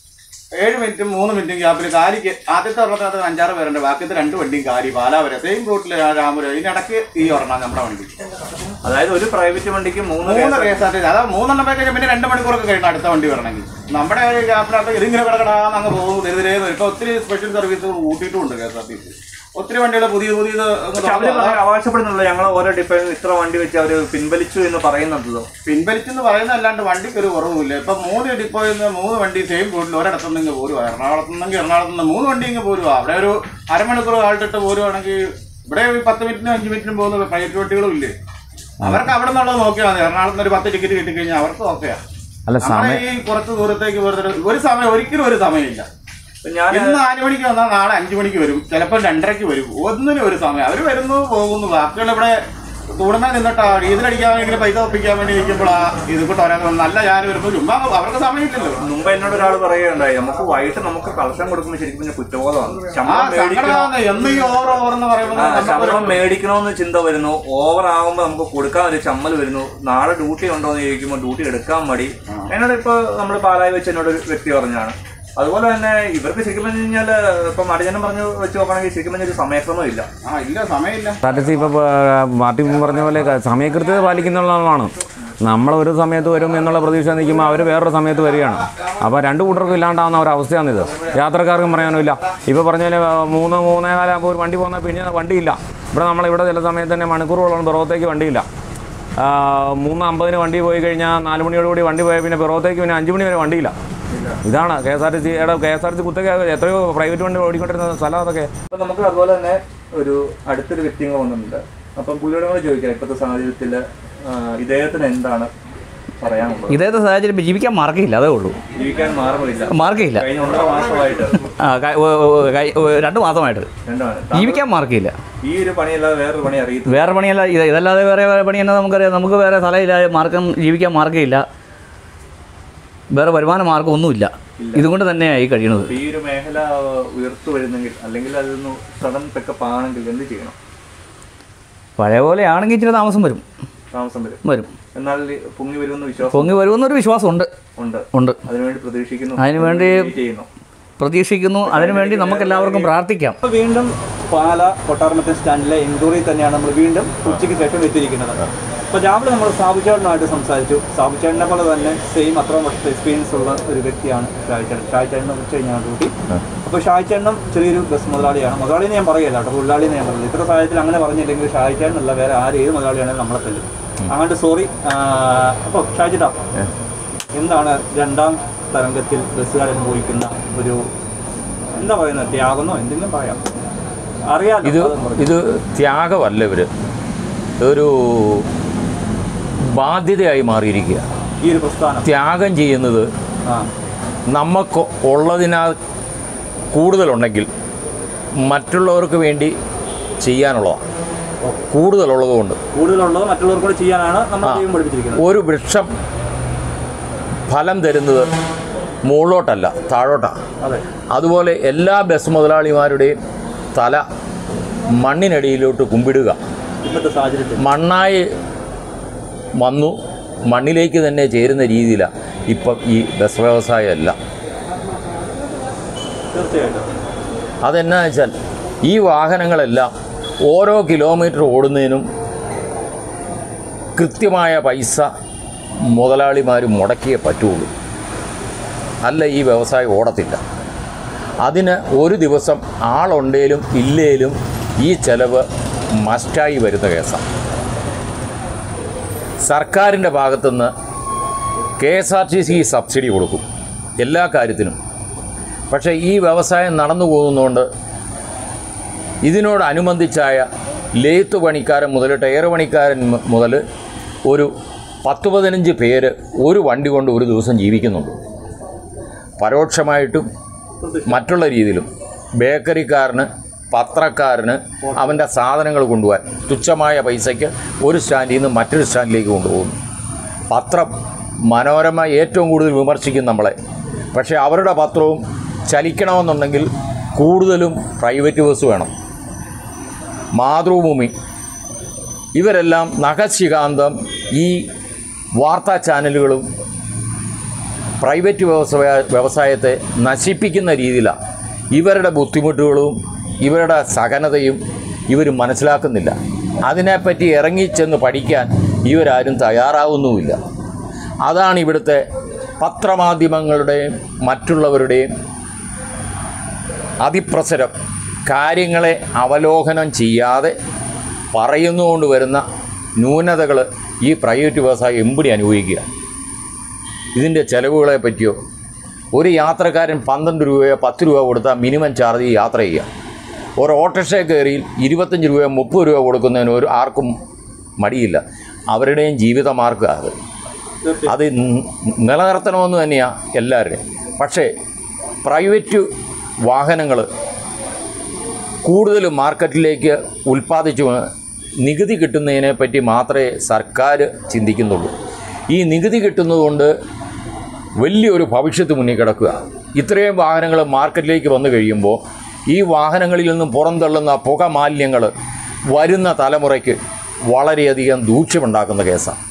ഏഴ് മിനിറ്റും മൂന്ന് മിനിറ്റും ഗ്യാപ്പിൽ കാലിക്ക് ആദ്യത്തെ ഒരെണ്ണത്തിനകത്ത് ആഞ്ചാറ് പേരുണ്ട് ബാക്കിയത്തെ രണ്ട് വണ്ടിയും കാലി പാലാ വരെ സെയിം റൂട്ടിൽ രാമപുരം ഇതിനിടയ്ക്ക് ഈ ഒരെണ്ണം നമ്മുടെ വണ്ടി അതായത് ഒരു പ്രൈവറ്റ് വണ്ടിക്ക് മൂന്ന് മൂന്ന് K S R T C അതാ മൂന്നെണ്ണം പേര് പിന്നെ രണ്ട് മണിക്കൂറൊക്കെ കഴിഞ്ഞ അടുത്ത വണ്ടി വരണമെങ്കിൽ നമ്മുടെ ഒരു ഗ്യാപ്പിനകത്ത് ഇതിങ്ങനെ കിടക്കടാന്ന് അങ്ങ് പോകും തിരുതിരേ ഇപ്പൊ ഒത്തിരി സ്പെഷ്യൽ സർവീസുകൾ കൂട്ടിയിട്ടുമുണ്ട് K S R T C ഒത്തിരി വണ്ടികൾ പുതിയ പുതിയത് അങ്ങ് പക്ഷെ അവര് തുറന്നു. പറയാൻ അവകാശപ്പെടുന്നുള്ളൂ ഞങ്ങൾ ഓരോ ഡിപ്പോ ഇത്ര വണ്ടി വെച്ച് അവര് പിൻവലിച്ചു എന്ന് പറയുന്നുണ്ടല്ലോ പിൻവലിച്ചെന്ന് പറയുന്നതല്ലാണ്ട് വണ്ടിക്ക് ഒരു കുറവുമില്ല ഇപ്പൊ മൂന്ന് ഡിപ്പോയിൽ നിന്ന് മൂന്ന് വണ്ടി സെയിം റൂട്ടിൽ ഒരിടത്തു നിന്ന് പോരുവാ എറണാകുളത്ത് നിന്നെങ്കിൽ എറണാകുളത്ത് നിന്ന് മൂന്ന് വണ്ടി ഇങ്ങ് പോരുവാ അവിടെ ഒരു അരമണിക്കൂർ ആൾട്ടിട്ട് പോരുവാണെങ്കിൽ ഇവിടെ ഒരു പത്ത് മിനിറ്റിനും അഞ്ച് മിനിറ്റിനും പോകുന്ന പ്രൈവറ്റ് വണ്ടികളും ഇല്ലേ അവർക്ക് അവിടെ നിന്നുള്ളത് നോക്കിയാൽ മതി എറണാകുളത്ത് നിന്ന് ഒരു പത്ത് ടിക്കറ്റ് കിട്ടിക്കഴിഞ്ഞാൽ അവർക്ക് ഓക്കെയാ അല്ല നമ്മുടെ സമയം ഈ കുറച്ച് ദൂരത്തേക്ക് വെറുതെ ഒരു സമയം ഒരിക്കലും ഒരു സമയമില്ല ഞാൻ ഇന്ന് നാല് മണിക്ക് വന്നാൽ നാളെ അഞ്ചു മണിക്ക് വരും ചിലപ്പോൾ രണ്ടരയ്ക്ക് വരും ഒന്നിനും ഒരു സമയം അവർ വരുന്നു പോകുന്നു ബാക്കിയുള്ള ഇവിടെ തൂടുന്ന നിന്നിട്ടാ ഡീസലടിക്കാൻ വേണ്ടി പൈസ ഒപ്പിക്കാൻ വേണ്ടി നിൽക്കുമ്പോഴാ ഇത് കൂട്ട് ഓരോ നല്ല ഞാൻ വരുമ്പോൾ ചുമ്മാ അവർക്ക് സമയമില്ലല്ലോ മുമ്പ് എന്നോട് ഒരാൾ പറയുകയുണ്ടായി നമുക്ക് വൈകിട്ട് നമുക്ക് കളക്ഷൻ കൊടുക്കുമ്പോൾ ശരിക്കും പിന്നെ കുറ്റബോധമാണ് ആ ശമ്പളം മേടിക്കണോ സങ്കടമാണ് എന്ന് ഈ ഓവർ ഓവർ എന്ന് ആ, പറയുമ്പോൾ ശമ്പളം മേടിക്കണമെന്ന് ചിന്ത വരുന്നു ഓവർ ആകുമ്പോൾ നമുക്ക് കൊടുക്കാൻ ഒരു ചമ്മൽ വരുന്നു നാളെ ഡ്യൂട്ടി ഉണ്ടോ എന്ന് ചോദിക്കുമ്പോൾ ഡ്യൂട്ടി എടുക്കാൻ മടി എന്നോട് ഇപ്പൊ നമ്മൾ പാലായി വെച്ച് എന്നോട് ഒരു വ്യക്തി പറഞ്ഞാണ് അതുപോലെ തന്നെ ഇവർക്ക് ശരിക്കും പറഞ്ഞു കഴിഞ്ഞാൽ ഇപ്പൊ മടിജനം പറഞ്ഞു വെച്ച് നോക്കുകയാണെങ്കിൽ ശരിക്കും പറഞ്ഞ ഒരു സമയക്രമം ഇല്ല ആ ഇല്ല സമയമില്ല സ്റ്റാറ്റസ് ഇപ്പോൾ പാർട്ടി പറഞ്ഞ പോലെ സമയകൃത്യത പാലിക്കുന്നുള്ളതാണ് നമ്മൾ ഒരു സമയത്ത് വരും എന്നുള്ള പ്രതീക്ഷ നിൽക്കുമ്പോൾ അവർ വേറൊരു സമയത്ത് വരികയാണ് അപ്പോൾ രണ്ട് കൂട്ടർക്കും ഇല്ലാണ്ടാവുന്ന ഒരു അവസ്ഥയാണിത് യാത്രക്കാർക്കും പറയാനുമില്ല ഇപ്പോൾ പറഞ്ഞ പോലെ ആ, മൂന്ന് മൂന്നേ കാലാകുമ്പോൾ ഒരു വണ്ടി പോകുന്ന പിന്നെ വണ്ടിയില്ല ഇവിടെ നമ്മളിവിടെ ചില സമയത്ത് തന്നെ മണിക്കൂറുകളോളം പിറവത്തേക്ക് വണ്ടിയില്ല ആ, മൂന്ന് അമ്പതിന് വണ്ടി പോയി കഴിഞ്ഞാൽ നാല് മണിയോടുകൂടി വണ്ടി പോയാൽ പിന്നെ പിറവത്തേക്ക് പിന്നെ അഞ്ച് മണി വരെ വണ്ടിയില്ല ഇതാണ് കെ എസ് ആർ ടി സിയുടെ K S R T C കുത്തക എത്രയോ പ്രൈവറ്റ് വണ്ടി ഓടിക്കൊണ്ടിരുന്ന സ്ഥലം അതൊക്കെ അപ്പൊ നമുക്ക് അതുപോലെ തന്നെ ഒരു അടുത്തൊരു വ്യക്തി കൂടെ വന്നിട്ടുണ്ട് അപ്പം പുള്ളിയോട് കൂടെ ചോദിക്കാം ഇപ്പോഴത്തെ സാഹചര്യത്തിൽ ഇദ്ദേഹത്തിന് എന്താണ് പറയാനുള്ളത് ഇതേത്തെ സാഹചര്യം ജീവിക്കാൻ മാർഗ്ഗമില്ല അതേ ഉള്ളൂ ജീവിക്കാൻ മാർഗമില്ല മാർഗ്ഗമില്ല കഴിഞ്ഞ ഒന്നര മാസമായിട്ട് ആ ക- ഓ- ഓ- കഴി- ഓ- രണ്ട് മാസമായിട്ട് എന്താണ് ജീവിക്കാൻ മാർഗ്ഗമില്ല ഈ ഒരു പണിയല്ലാതെ വേറൊരു പണി അറിയത്തില്ല വേറെ പണിയല്ല ഇത് ഇതല്ലാതെ വേറെ വേറെ പണി എന്നാ നമുക്കറിയാം നമുക്ക് വേറെ സ്ഥലമില്ല മാർഗം ജീവിക്കാൻ മാർഗ്ഗമില്ല വേറെ വരുമാന മാർഗ്ഗം ഒന്നുമില്ല ഇതുകൊണ്ട് തന്നെയായി കഴിയുന്നത് അപ്പൊ ഈ ഒരു മേഖല ഉയർത്തു വരുന്നെങ്കിൽ അല്ലെങ്കിൽ അതൊന്ന് സഡൻ പിക്കപ്പ് ആണെങ്കിൽ എന്ത് ചെയ്യണം പഴയ പോലെ ആണെങ്കിൽ ഇച്ചിരി താമസം വരും താമസം വരും വരും എന്നാൽ പൊങ്ങി വരുമെന്ന് വിശ്വാസം പൊങ്ങി വരുമെന്നൊരു വിശ്വാസമുണ്ട് ഉണ്ട് ഉണ്ട് അതിനുവേണ്ടി പ്രതീക്ഷിക്കുന്നു അതിനുവേണ്ടി വെയിറ്റ് ചെയ്യുന്നു പ്രതീക്ഷിക്കുന്നു അതിനുവേണ്ടി നമുക്ക് എല്ലാവർക്കും പ്രാർത്ഥിക്കാം അപ്പോൾ വീണ്ടും പാല കൊട്ടാരമറ്റം സ്റ്റാൻഡിലെ എൻക്വയറി തന്നെയാണ് നമ്മൾ വീണ്ടും ഉച്ചയ്ക്ക് ശേഷം എത്തിയിരിക്കുന്നത് അപ്പോൾ രാവിലെ നമ്മൾ സാബുചേട്ടനുമായിട്ട് സംസാരിച്ചു സാബുചേട്ടനെ പോലെ തന്നെ സെയിം അത്രയും വർഷത്തെ എക്സ്പീരിയൻസ് ഉള്ള ഒരു വ്യക്തിയാണ് ഷായ്ചേട്ടൻ ഷായ്ചേട്ടനെ കുറിച്ച് കഴിഞ്ഞാണ് ഡ്യൂട്ടി അപ്പോൾ ഷായ്ചേട്ടനും ചെറിയൊരു ബസ് മുതലാളിയാണ് മുതലാളിനെ ഞാൻ പറയില്ല കേട്ടോ മുതലാളിനെ ഞാൻ പറയുന്നത് ഇത്ര സാഹചര്യത്തിൽ അങ്ങനെ പറഞ്ഞില്ലെങ്കിൽ ഷായ്ചേട്ടനല്ല വേറെ ആര് ഏത് മുതലാളിയാണെങ്കിലും നമ്മളെ തല്ലും അങ്ങോട്ട് സോറി അപ്പോൾ ഷായ്ചേട്ടാ എന്താണ് രണ്ടാം തരംഗത്തിൽ ബസ്സുകാർ അനുഭവിക്കുന്ന ഒരു എന്താ പറയുന്നത് ത്യാഗമെന്നോ എന്തെങ്കിലും പറയാം അറിയാലോ ഇത് അതും പറഞ്ഞു. ഇത് ത്യാഗമല്ല ഇവർ ഒരു ബാധ്യതയായി മാറിയിരിക്കുക ഈ ഒരു പ്രസ്ഥാനം ത്യാഗം ചെയ്യുന്നത് ആ നമുക്ക് ഉള്ളതിനാൽ കൂടുതലുണ്ടെങ്കിൽ മറ്റുള്ളവർക്ക് വേണ്ടി ചെയ്യാനുള്ളതാണ് കൂടുതലുള്ളതുകൊണ്ട് കൂടുതലുള്ളത് മറ്റുള്ളവർക്ക് കൂടെ ചെയ്യാനാണ് നമ്മൾ ആ. ദൈവം പഠിപ്പിച്ചിരിക്കുന്നത് ഒരു വൃക്ഷം ഫലം തരുന്നത് മുകളിലോട്ടല്ല താഴോട്ടാണ് അതെ അതുപോലെ എല്ലാ ബസ് മുതലാളിമാരുടെയും തല മണ്ണിനടിയിലോട്ട് കുമ്പിടുക ഇന്നത്തെ സാഹചര്യത്തിൽ മണ്ണായി വന്നു മണ്ണിലേക്ക് തന്നെ ചേരുന്ന രീതിയിലാണ് ഇപ്പം ഈ ബസ് വ്യവസായം എല്ലാം തീർച്ചയായിട്ടും അതെന്നാ വെച്ചാൽ ഈ വാഹനങ്ങളെല്ലാം ഓരോ കിലോമീറ്റർ ഓടുന്നതിനും കൃത്യമായ പൈസ മുതലാളിമാർ മുടക്കിയേ പറ്റുള്ളൂ അല്ല ഈ വ്യവസായം ഓടത്തില്ല അതിന് ഒരു ദിവസം ആളുണ്ടേലും ഇല്ലേലും ഈ ചെലവ് മസ്റ്റായി വരുന്ന കേസാണ് സർക്കാരിൻ്റെ ഭാഗത്തുനിന്ന് K S R T C subsidy കൊടുക്കും എല്ലാ കാര്യത്തിനും പക്ഷേ ഈ വ്യവസായം നടന്നു പോകുന്നതുകൊണ്ട് ഇതിനോടനുബന്ധിച്ചായ ലേത്ത് പണിക്കാരൻ മുതൽ ടയർ പണിക്കാരൻ മു- മുതൽ ഒരു പത്ത് പതിനഞ്ച് പേര് ഒരു വണ്ടി കൊണ്ട് ഒരു ദിവസം ജീവിക്കുന്നുണ്ട് പരോക്ഷമായിട്ടും മറ്റുള്ള രീതിയിലും ബേക്കറിക്കാരന് പത്രക്കാരന് അവൻ്റെ സാധനങ്ങൾ കൊണ്ടുപോകാൻ തുച്ഛമായ പൈസയ്ക്ക് ഒരു സ്റ്റാൻഡിൽ നിന്ന് മറ്റൊരു സ്റ്റാൻഡിലേക്ക് കൊണ്ടുപോകുന്നു പത്രം മനോരമ ഏറ്റവും കൂടുതൽ വിമർശിക്കും നമ്മളെ പക്ഷേ അവരുടെ പത്രവും ചലിക്കണമെന്നുണ്ടെങ്കിൽ കൂടുതലും പ്രൈവറ്റ് ബസ് വേണം മാതൃഭൂമി ഇവരെല്ലാം നഖശികാന്തം ഈ വാർത്താ ചാനലുകളും പ്രൈവറ്റ് വ്യവസായ വ്യവസായത്തെ നശിപ്പിക്കുന്ന രീതിയിലാണ് ഇവരുടെ ബുദ്ധിമുട്ടുകളും ഇവരുടെ സഹനതയും ഇവർ മനസ്സിലാക്കുന്നില്ല അതിനെപ്പറ്റി ഇറങ്ങിച്ചെന്ന് പഠിക്കാൻ ഇവരാരും തയ്യാറാവുന്നുമില്ല അതാണ് ഇവിടുത്തെ പത്രമാധ്യമങ്ങളുടെയും മറ്റുള്ളവരുടെയും അതിപ്രസരം കാര്യങ്ങളെ അവലോകനം ചെയ്യാതെ പറയുന്നുകൊണ്ട് വരുന്ന ന്യൂനതകൾ ഈ പ്രൈവറ്റ് വ്യവസായം എമ്പടി അനുഭവിക്കുക ഇതിൻ്റെ ചിലവുകളെ പറ്റിയോ ഒരു യാത്രക്കാരൻ പന്ത്രണ്ട് രൂപയോ പത്ത് രൂപ കൊടുത്താൽ മിനിമം ചാർജ് യാത്ര ചെയ്യുക ഒരു ഓട്ടോറിക്ഷ കയറി ഇരുപത്തഞ്ച് രൂപയോ മുപ്പത് രൂപ കൊടുക്കുന്നതിന് ഒരു ആർക്കും മടിയില്ല അവരുടെയും ജീവിത മാർഗ്ഗം അത് അത് ന- നിലനിർത്തണമെന്ന് തന്നെയാണ് എല്ലാവരുടെയും പക്ഷേ പ്രൈവറ്റ് വാഹനങ്ങൾ കൂടുതൽ മാർക്കറ്റിലേക്ക് ഉൽപ്പാദിച്ചു നികുതി കിട്ടുന്നതിനെ പറ്റി മാത്രമേ സർക്കാർ ചിന്തിക്കുന്നുള്ളൂ ഈ നികുതി കിട്ടുന്നതുകൊണ്ട് വലിയൊരു ഭവിഷ്യത്ത് മുന്നിൽ കിടക്കുക ഇത്രയും വാഹനങ്ങൾ മാർക്കറ്റിലേക്ക് വന്നു കഴിയുമ്പോൾ ഈ വാഹനങ്ങളിൽ നിന്നും പുറന്തള്ളുന്ന പുക മാലിന്യങ്ങൾ വരുന്ന തലമുറയ്ക്ക് വളരെയധികം ദൂഷ്യമുണ്ടാക്കുന്ന കേസാണ്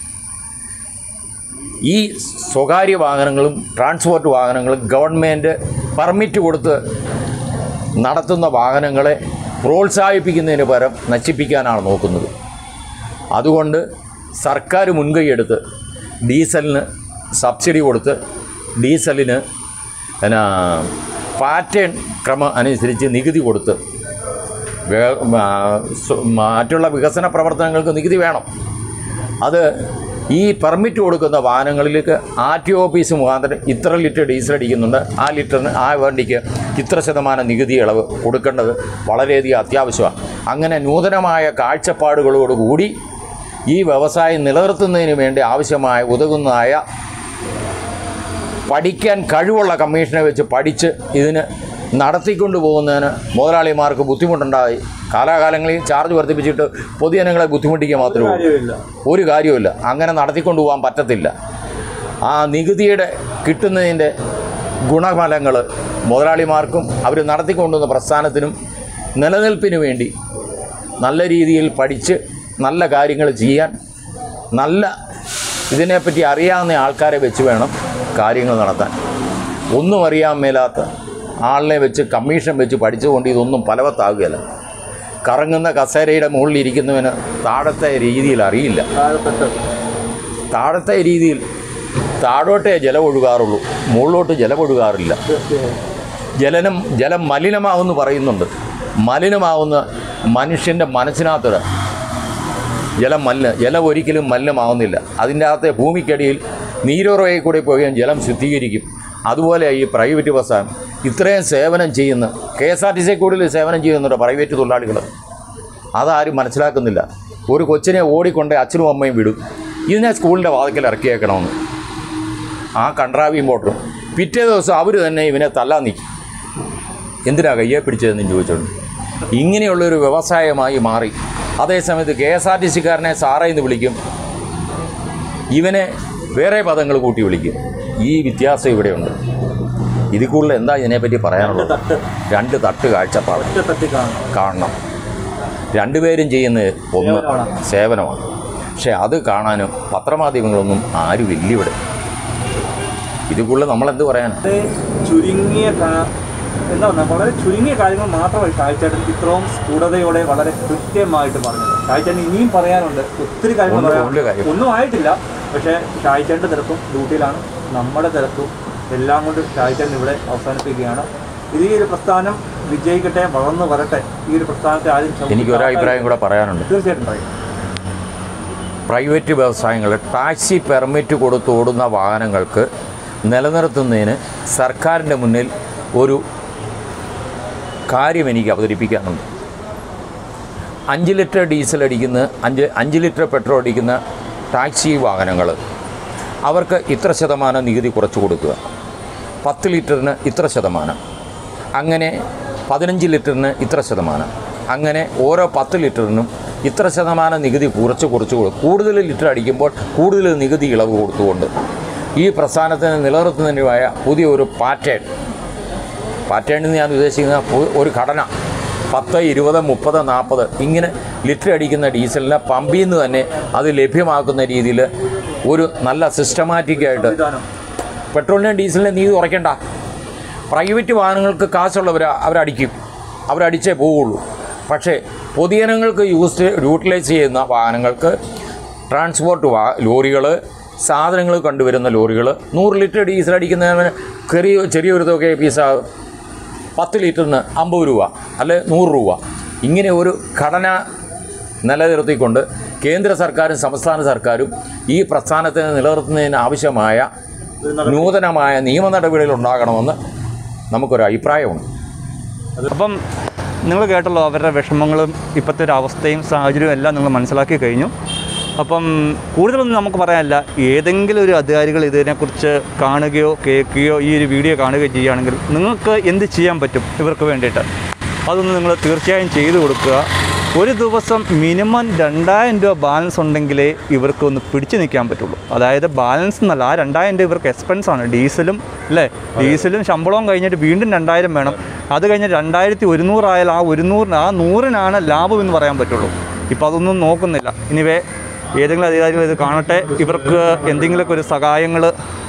ഈ സ്വകാര്യ വാഹനങ്ങളും ട്രാൻസ്പോർട്ട് വാഹനങ്ങളും ഗവൺമെൻറ് പെർമിറ്റ് കൊടുത്ത് നടത്തുന്ന വാഹനങ്ങളെ പ്രോത്സാഹിപ്പിക്കുന്നതിന് പകരം നശിപ്പിക്കാനാണ് നോക്കുന്നത് അതുകൊണ്ട് സർക്കാർ മുൻകൈയെടുത്ത് ഡീസലിന് സബ്സിഡി കൊടുത്ത് ഡീസലിന് എന്നാ പാറ്റേൺ ക്രമം അനുസരിച്ച് നികുതി കൊടുത്ത് വേ- ആ, സ്വ- മറ്റുള്ള വികസന പ്രവർത്തനങ്ങൾക്ക് നികുതി വേണം അത് ഈ പെർമിറ്റ് കൊടുക്കുന്ന വാഹനങ്ങളിലേക്ക് ആർ ടി ഓഫീസ് മുഖാന്തരം ഇത്ര ലിറ്റർ ഡീസൽ അടിക്കുന്നുണ്ട് ആ ലിറ്ററിന് ആ വണ്ടിക്ക് ഇത്ര ശതമാനം നികുതി ഇളവ് കൊടുക്കേണ്ടത് വളരെയധികം അത്യാവശ്യമാണ് അങ്ങനെ നൂതനമായ കാഴ്ചപ്പാടുകളോടുകൂടി ഈ വ്യവസായം നിലനിർത്തുന്നതിന് വേണ്ടി ആവശ്യമായ ഉതകുന്നതായ പഠിക്കാൻ കഴിവുള്ള കമ്മീഷനെ വെച്ച് പഠിച്ച് ഇതിന് നടത്തിക്കൊണ്ടു പോകുന്നതിന് മുതലാളിമാർക്ക് ബുദ്ധിമുട്ടുണ്ടായി കാലാകാലങ്ങളിൽ ചാർജ് വർദ്ധിപ്പിച്ചിട്ട് പൊതുജനങ്ങളെ ബുദ്ധിമുട്ടിക്കുക മാത്രമേ ഉള്ളൂ ഒരു കാര്യവുമില്ല അങ്ങനെ നടത്തിക്കൊണ്ടു പോകാൻ പറ്റത്തില്ല ആ നികുതിയുടെ കിട്ടുന്നതിൻ്റെ ഗുണഫലങ്ങൾ മുതലാളിമാർക്കും അവർ നടത്തിക്കൊണ്ടുവന്ന പ്രസ്ഥാനത്തിനും നിലനിൽപ്പിന് വേണ്ടി നല്ല രീതിയിൽ പഠിച്ച് നല്ല കാര്യങ്ങൾ ചെയ്യാൻ നല്ല ഇതിനെപ്പറ്റി അറിയാവുന്ന ആൾക്കാരെ വെച്ച് വേണം കാര്യങ്ങൾ നടത്താൻ ഒന്നും അറിയാൻ മേലാത്ത ആളിനെ വെച്ച് കമ്മീഷൻ വെച്ച് പഠിച്ചുകൊണ്ട് ഇതൊന്നും ഫലവത്താകുകയില്ല കറങ്ങുന്ന കസേരയുടെ മുകളിൽ ഇരിക്കുന്നവന് താഴത്തെ രീതിയിൽ അറിയില്ല താഴത്തെ രീതിയിൽ താഴോട്ടേ ജലം ഒഴുകാറുള്ളൂ മുകളിലോട്ട് ജലം ഒഴുകാറില്ല ജലനം ജലം മലിനമാവുമെന്ന് പറയുന്നുണ്ട് മലിനമാവുന്ന മനുഷ്യൻ്റെ മനസ്സിനകത്തൊരു ജലം മലിന ജലം ഒരിക്കലും മലിനമാവുന്നില്ല അതിൻ്റെ അകത്തെ ഭൂമിക്കടിയിൽ നീരുറയിൽ കൂടി പോവുകയും ജലം ശുദ്ധീകരിക്കും അതുപോലെ ഈ പ്രൈവറ്റ് ബസ്സാണ് ഇത്രയും സേവനം ചെയ്യുന്ന K S R T C കൂടുതൽ സേവനം ചെയ്യുന്നുണ്ട് പ്രൈവറ്റ് തൊഴിലാളികൾ അതാരും മനസ്സിലാക്കുന്നില്ല ഒരു കൊച്ചിനെ ഓടിക്കൊണ്ട് അച്ഛനും അമ്മയും വിടും ഇതിനെ സ്കൂളിൻ്റെ വാതിക്കൽ ഇറക്കിയേക്കണമെന്ന് ആ കൺട്രാവിയും പോട്ടും പിറ്റേ ദിവസം അവർ തന്നെ ഇവനെ തല്ലാൻ നിൽക്കും എന്തിനാ കയ്യെ പിടിച്ചതെന്ന് ചോദിച്ചോണ്ട് ഇങ്ങനെയുള്ളൊരു വ്യവസായമായി മാറി അതേസമയത്ത് കെ എസ് ആർ ടി സിക്കാരനെ സാറേ എന്ന് വിളിക്കും ഇവനെ വേറെ പദങ്ങൾ കൂട്ടി വിളിക്കും ഈ വ്യത്യാസം ഇവിടെയുണ്ട് ഇതിൽ കൂടുതൽ എന്താ ഇതിനെപ്പറ്റി പറയാനുള്ളത് രണ്ട് തട്ട് കാഴ്ചപ്പാട് കാണണം രണ്ടുപേരും ചെയ്യുന്നത് ഒന്ന് സേവനമാണ് പക്ഷേ അത് കാണാനും പത്രമാധ്യമങ്ങളൊന്നും ആരുമില്ല ഇവിടെ ഇതിൽ കൂടുതൽ നമ്മളെന്ത് പറയാൻ ചുരുങ്ങിയ കാ- എന്താ പറയുക വളരെ ചുരുങ്ങിയ കാര്യങ്ങൾ മാത്രമായി കാഴ്ചേട്ടൻ ഇത്രയും സ്ഫുടതയോടെ വളരെ കൃത്യമായിട്ട് പറഞ്ഞത് കാഴ്ചേട്ടൻ ഇനിയും പറയാനുണ്ട് ഒത്തിരി കാര്യങ്ങൾ ഒന്ന് പറയാനുണ്ട് ഉണ്ട് കാര്യം. ഒന്നും ആയിട്ടില്ല പക്ഷേ കാഴ്ചേട്ടൻ്റെ തിരക്കും ഡ്യൂട്ടിയിലാണ് നമ്മുടെ തിരക്കും എല്ലാം കൊണ്ട് കാഴ്ചേട്ടൻ ഇവിടെ അവസാനിപ്പിക്കുകയാണ് ഇത് ഈ ഒരു പ്രസ്ഥാനം വിജയിക്കട്ടെ വളർന്നു വരട്ടെ ഈ ഒരു പ്രസ്ഥാനത്തെ ആരും ചവിട്ടി എനിക്ക് ഒരു അഭിപ്രായം കൂടെ പറയാനുണ്ട് തീർച്ചയായിട്ടും പറയും പ്രൈവറ്റ് വ്യവസായങ്ങൾ ടാക്സി പെർമിറ്റ് കൊടുത്ത് ഓടുന്ന വാഹനങ്ങൾക്ക് നിലനിർത്തുന്നതിന് സർക്കാരിൻ്റെ മുന്നിൽ ഒരു കാര്യം എനിക്ക് അവതരിപ്പിക്കാനുണ്ട് അഞ്ച് ലിറ്റർ ഡീസൽ അടിക്കുന്ന അഞ്ച് അഞ്ച് ലിറ്റർ പെട്രോൾ അടിക്കുന്ന ടാക്സി വാഹനങ്ങൾ അവർക്ക് ഇത്ര ശതമാനം നികുതി കുറച്ച് കൊടുക്കുക പത്ത് ലിറ്ററിന് ഇത്ര ശതമാനം അങ്ങനെ പതിനഞ്ച് ലിറ്ററിന് ഇത്ര ശതമാനം അങ്ങനെ ഓരോ പത്ത് ലിറ്ററിനും ഇത്ര ശതമാനം നികുതി കുറച്ച് കുറച്ച് കൊടുക്കും കൂടുതൽ ലിറ്റർ അടിക്കുമ്പോൾ കൂടുതൽ നികുതി ഇളവ് കൊടുത്തുകൊണ്ട് ഈ പ്രസ്ഥാനത്തിന് നിലനിർത്തുന്നതിനുമായ പുതിയ ഒരു പാറ്റേൺ പാറ്റേൺ എന്ന് ഞാൻ ഉദ്ദേശിക്കുന്ന പു- ഒരു ഘടന പത്ത് ഇരുപത് മുപ്പത് നാൽപ്പത് ഇങ്ങനെ ലിറ്റർ അടിക്കുന്ന ഡീസലിനെ പമ്പിൽ നിന്ന് തന്നെ അത് ലഭ്യമാക്കുന്ന രീതിയിൽ ഒരു നല്ല സിസ്റ്റമാറ്റിക്കായിട്ട് പെട്രോളിനും ഡീസലിനും നീതി കുറയ്ക്കണ്ട പ്രൈവറ്റ് വാഹനങ്ങൾക്ക് കാശുള്ളവർ അവരടിക്കും അവരടിച്ചേ പോവുള്ളൂ പക്ഷേ പൊതുജനങ്ങൾക്ക് യൂസ് യൂട്ടിലൈസ് ചെയ്യുന്ന വാഹനങ്ങൾക്ക് ട്രാൻസ്പോർട്ട് വാ ലോറികൾ സാധനങ്ങൾ കണ്ടുവരുന്ന ലോറികൾ നൂറ് ലിറ്റർ ഡീസൽ അടിക്കുന്നതിന് ചെറിയ ചെറിയൊരു തുക പീസ പത്ത് ലിറ്ററിന് അമ്പത് രൂപ അല്ലെ നൂറ് രൂപ ഇങ്ങനെ ഒരു ഘടന നിലനിർത്തിക്കൊണ്ട് കേന്ദ്ര സർക്കാരും സംസ്ഥാന സർക്കാരും ഈ പ്രസ്ഥാനത്തെ നിലനിർത്തുന്നതിന് ആവശ്യമായ നൂതനമായ നിയമ നടപടികൾ ഉണ്ടാകണമെന്ന് നമുക്കൊരു അഭിപ്രായമുണ്ട് അപ്പം നിങ്ങൾ കേട്ടല്ലോ അവരുടെ വിഷമങ്ങളും ഇപ്പോഴത്തെ ഒരു അവസ്ഥയും സാഹചര്യവും എല്ലാം നിങ്ങൾ മനസ്സിലാക്കി കഴിഞ്ഞു അപ്പം കൂടുതലൊന്നും നമുക്ക് പറയാനില്ല ഏതെങ്കിലും ഒരു അധികാരികൾ ഇതിനെക്കുറിച്ച് കാണുകയോ കേൾക്കുകയോ ഈ ഒരു വീഡിയോ കാണുകയോ ചെയ്യുകയാണെങ്കിൽ നിങ്ങൾക്ക് എന്ത് ചെയ്യാൻ പറ്റും ഇവർക്ക് വേണ്ടിയിട്ട് അതൊന്ന് നിങ്ങൾ തീർച്ചയായും ചെയ്തു കൊടുക്കുക ഒരു ദിവസം മിനിമം രണ്ടായിരം രൂപ ബാലൻസ് ഉണ്ടെങ്കിലേ ഇവർക്ക് ഒന്ന് പിടിച്ചു നിൽക്കാൻ പറ്റുള്ളൂ അതായത് ബാലൻസ് എന്നല്ല ആ രണ്ടായിരം രൂപ ഇവർക്ക് എക്സ്പെൻസ് ആണ് ഡീസലും അല്ലേ ഡീസലും ശമ്പളവും കഴിഞ്ഞിട്ട് വീണ്ടും രണ്ടായിരം വേണം അത് കഴിഞ്ഞ് രണ്ടായിരത്തി ഒരുന്നൂറായാൽ ആ ഒരുന്നൂറിന് ആ നൂറിനാണ് ലാഭം എന്ന് പറയാൻ പറ്റുള്ളൂ ഇപ്പോൾ അതൊന്നും നോക്കുന്നില്ല ഇനിവേ ഏതെങ്കിലും അധികാരികൾ ഇത് കാണട്ടെ ഇവർക്ക് എന്തെങ്കിലുമൊക്കെ ഒരു സഹായങ്ങൾ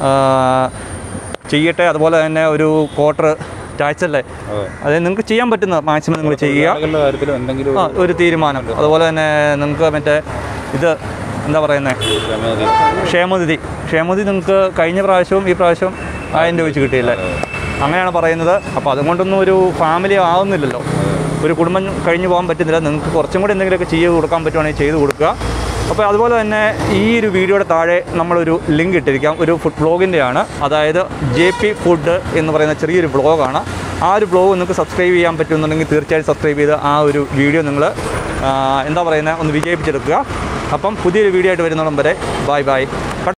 ചെയ്യട്ടെ അതുപോലെ തന്നെ ഒരു ക്വാർട്ടർ ടാക്സ് അല്ലേ അത് നിങ്ങൾക്ക് ചെയ്യാൻ പറ്റുന്ന മാക്സിമം നിങ്ങൾ ചെയ്യുക ആളുകളുടെ കാര്യത്തിലും എന്തെങ്കിലും ആ ഒരു തീരുമാനം അതുപോലെ തന്നെ നിങ്ങൾക്ക് മറ്റേ ഇത് എന്താ പറയുന്നത് ക്ഷേമനിധി ക്ഷേമനിധി നിങ്ങൾക്ക് കഴിഞ്ഞ പ്രാവശ്യവും ഈ പ്രാവശ്യവും ആയിരം രൂപ വെച്ച് കിട്ടിയില്ലേ അങ്ങനെയാണ് പറയുന്നത് അപ്പോൾ അതുകൊണ്ടൊന്നും ഒരു ഫാമിലി ആവുന്നില്ലല്ലോ ഒരു കുടുംബം കഴിഞ്ഞു പോകാൻ പറ്റുന്നില്ല നിങ്ങൾക്ക് കുറച്ചും കൂടി എന്തെങ്കിലുമൊക്കെ ചെയ്ത് കൊടുക്കാൻ പറ്റുവാണെങ്കിൽ ചെയ്ത് കൊടുക്കുക അപ്പോൾ അതുപോലെ തന്നെ ഈ ഒരു വീഡിയോയുടെ താഴെ നമ്മളൊരു ലിങ്ക് ഇട്ടിരിക്കാം ഒരു ഫുഡ് ബ്ലോഗിൻ്റെയാണ് അതായത് ജെ പി ഫുഡ് എന്ന് പറയുന്ന ചെറിയൊരു ബ്ലോഗാണ് ആ ഒരു ബ്ലോഗ് നിങ്ങൾക്ക് സബ്സ്ക്രൈബ് ചെയ്യാൻ പറ്റുമെന്നുണ്ടെങ്കിൽ തീർച്ചയായും സബ്സ്ക്രൈബ് ചെയ്ത് ആ ഒരു വീഡിയോ നിങ്ങൾ എന്താ പറയുന്നത് ഒന്ന് വിജയിപ്പിച്ചെടുക്കുക അപ്പം പുതിയൊരു വീഡിയോ ആയിട്ട് വരുന്നോളം വരെ ബൈ ബൈ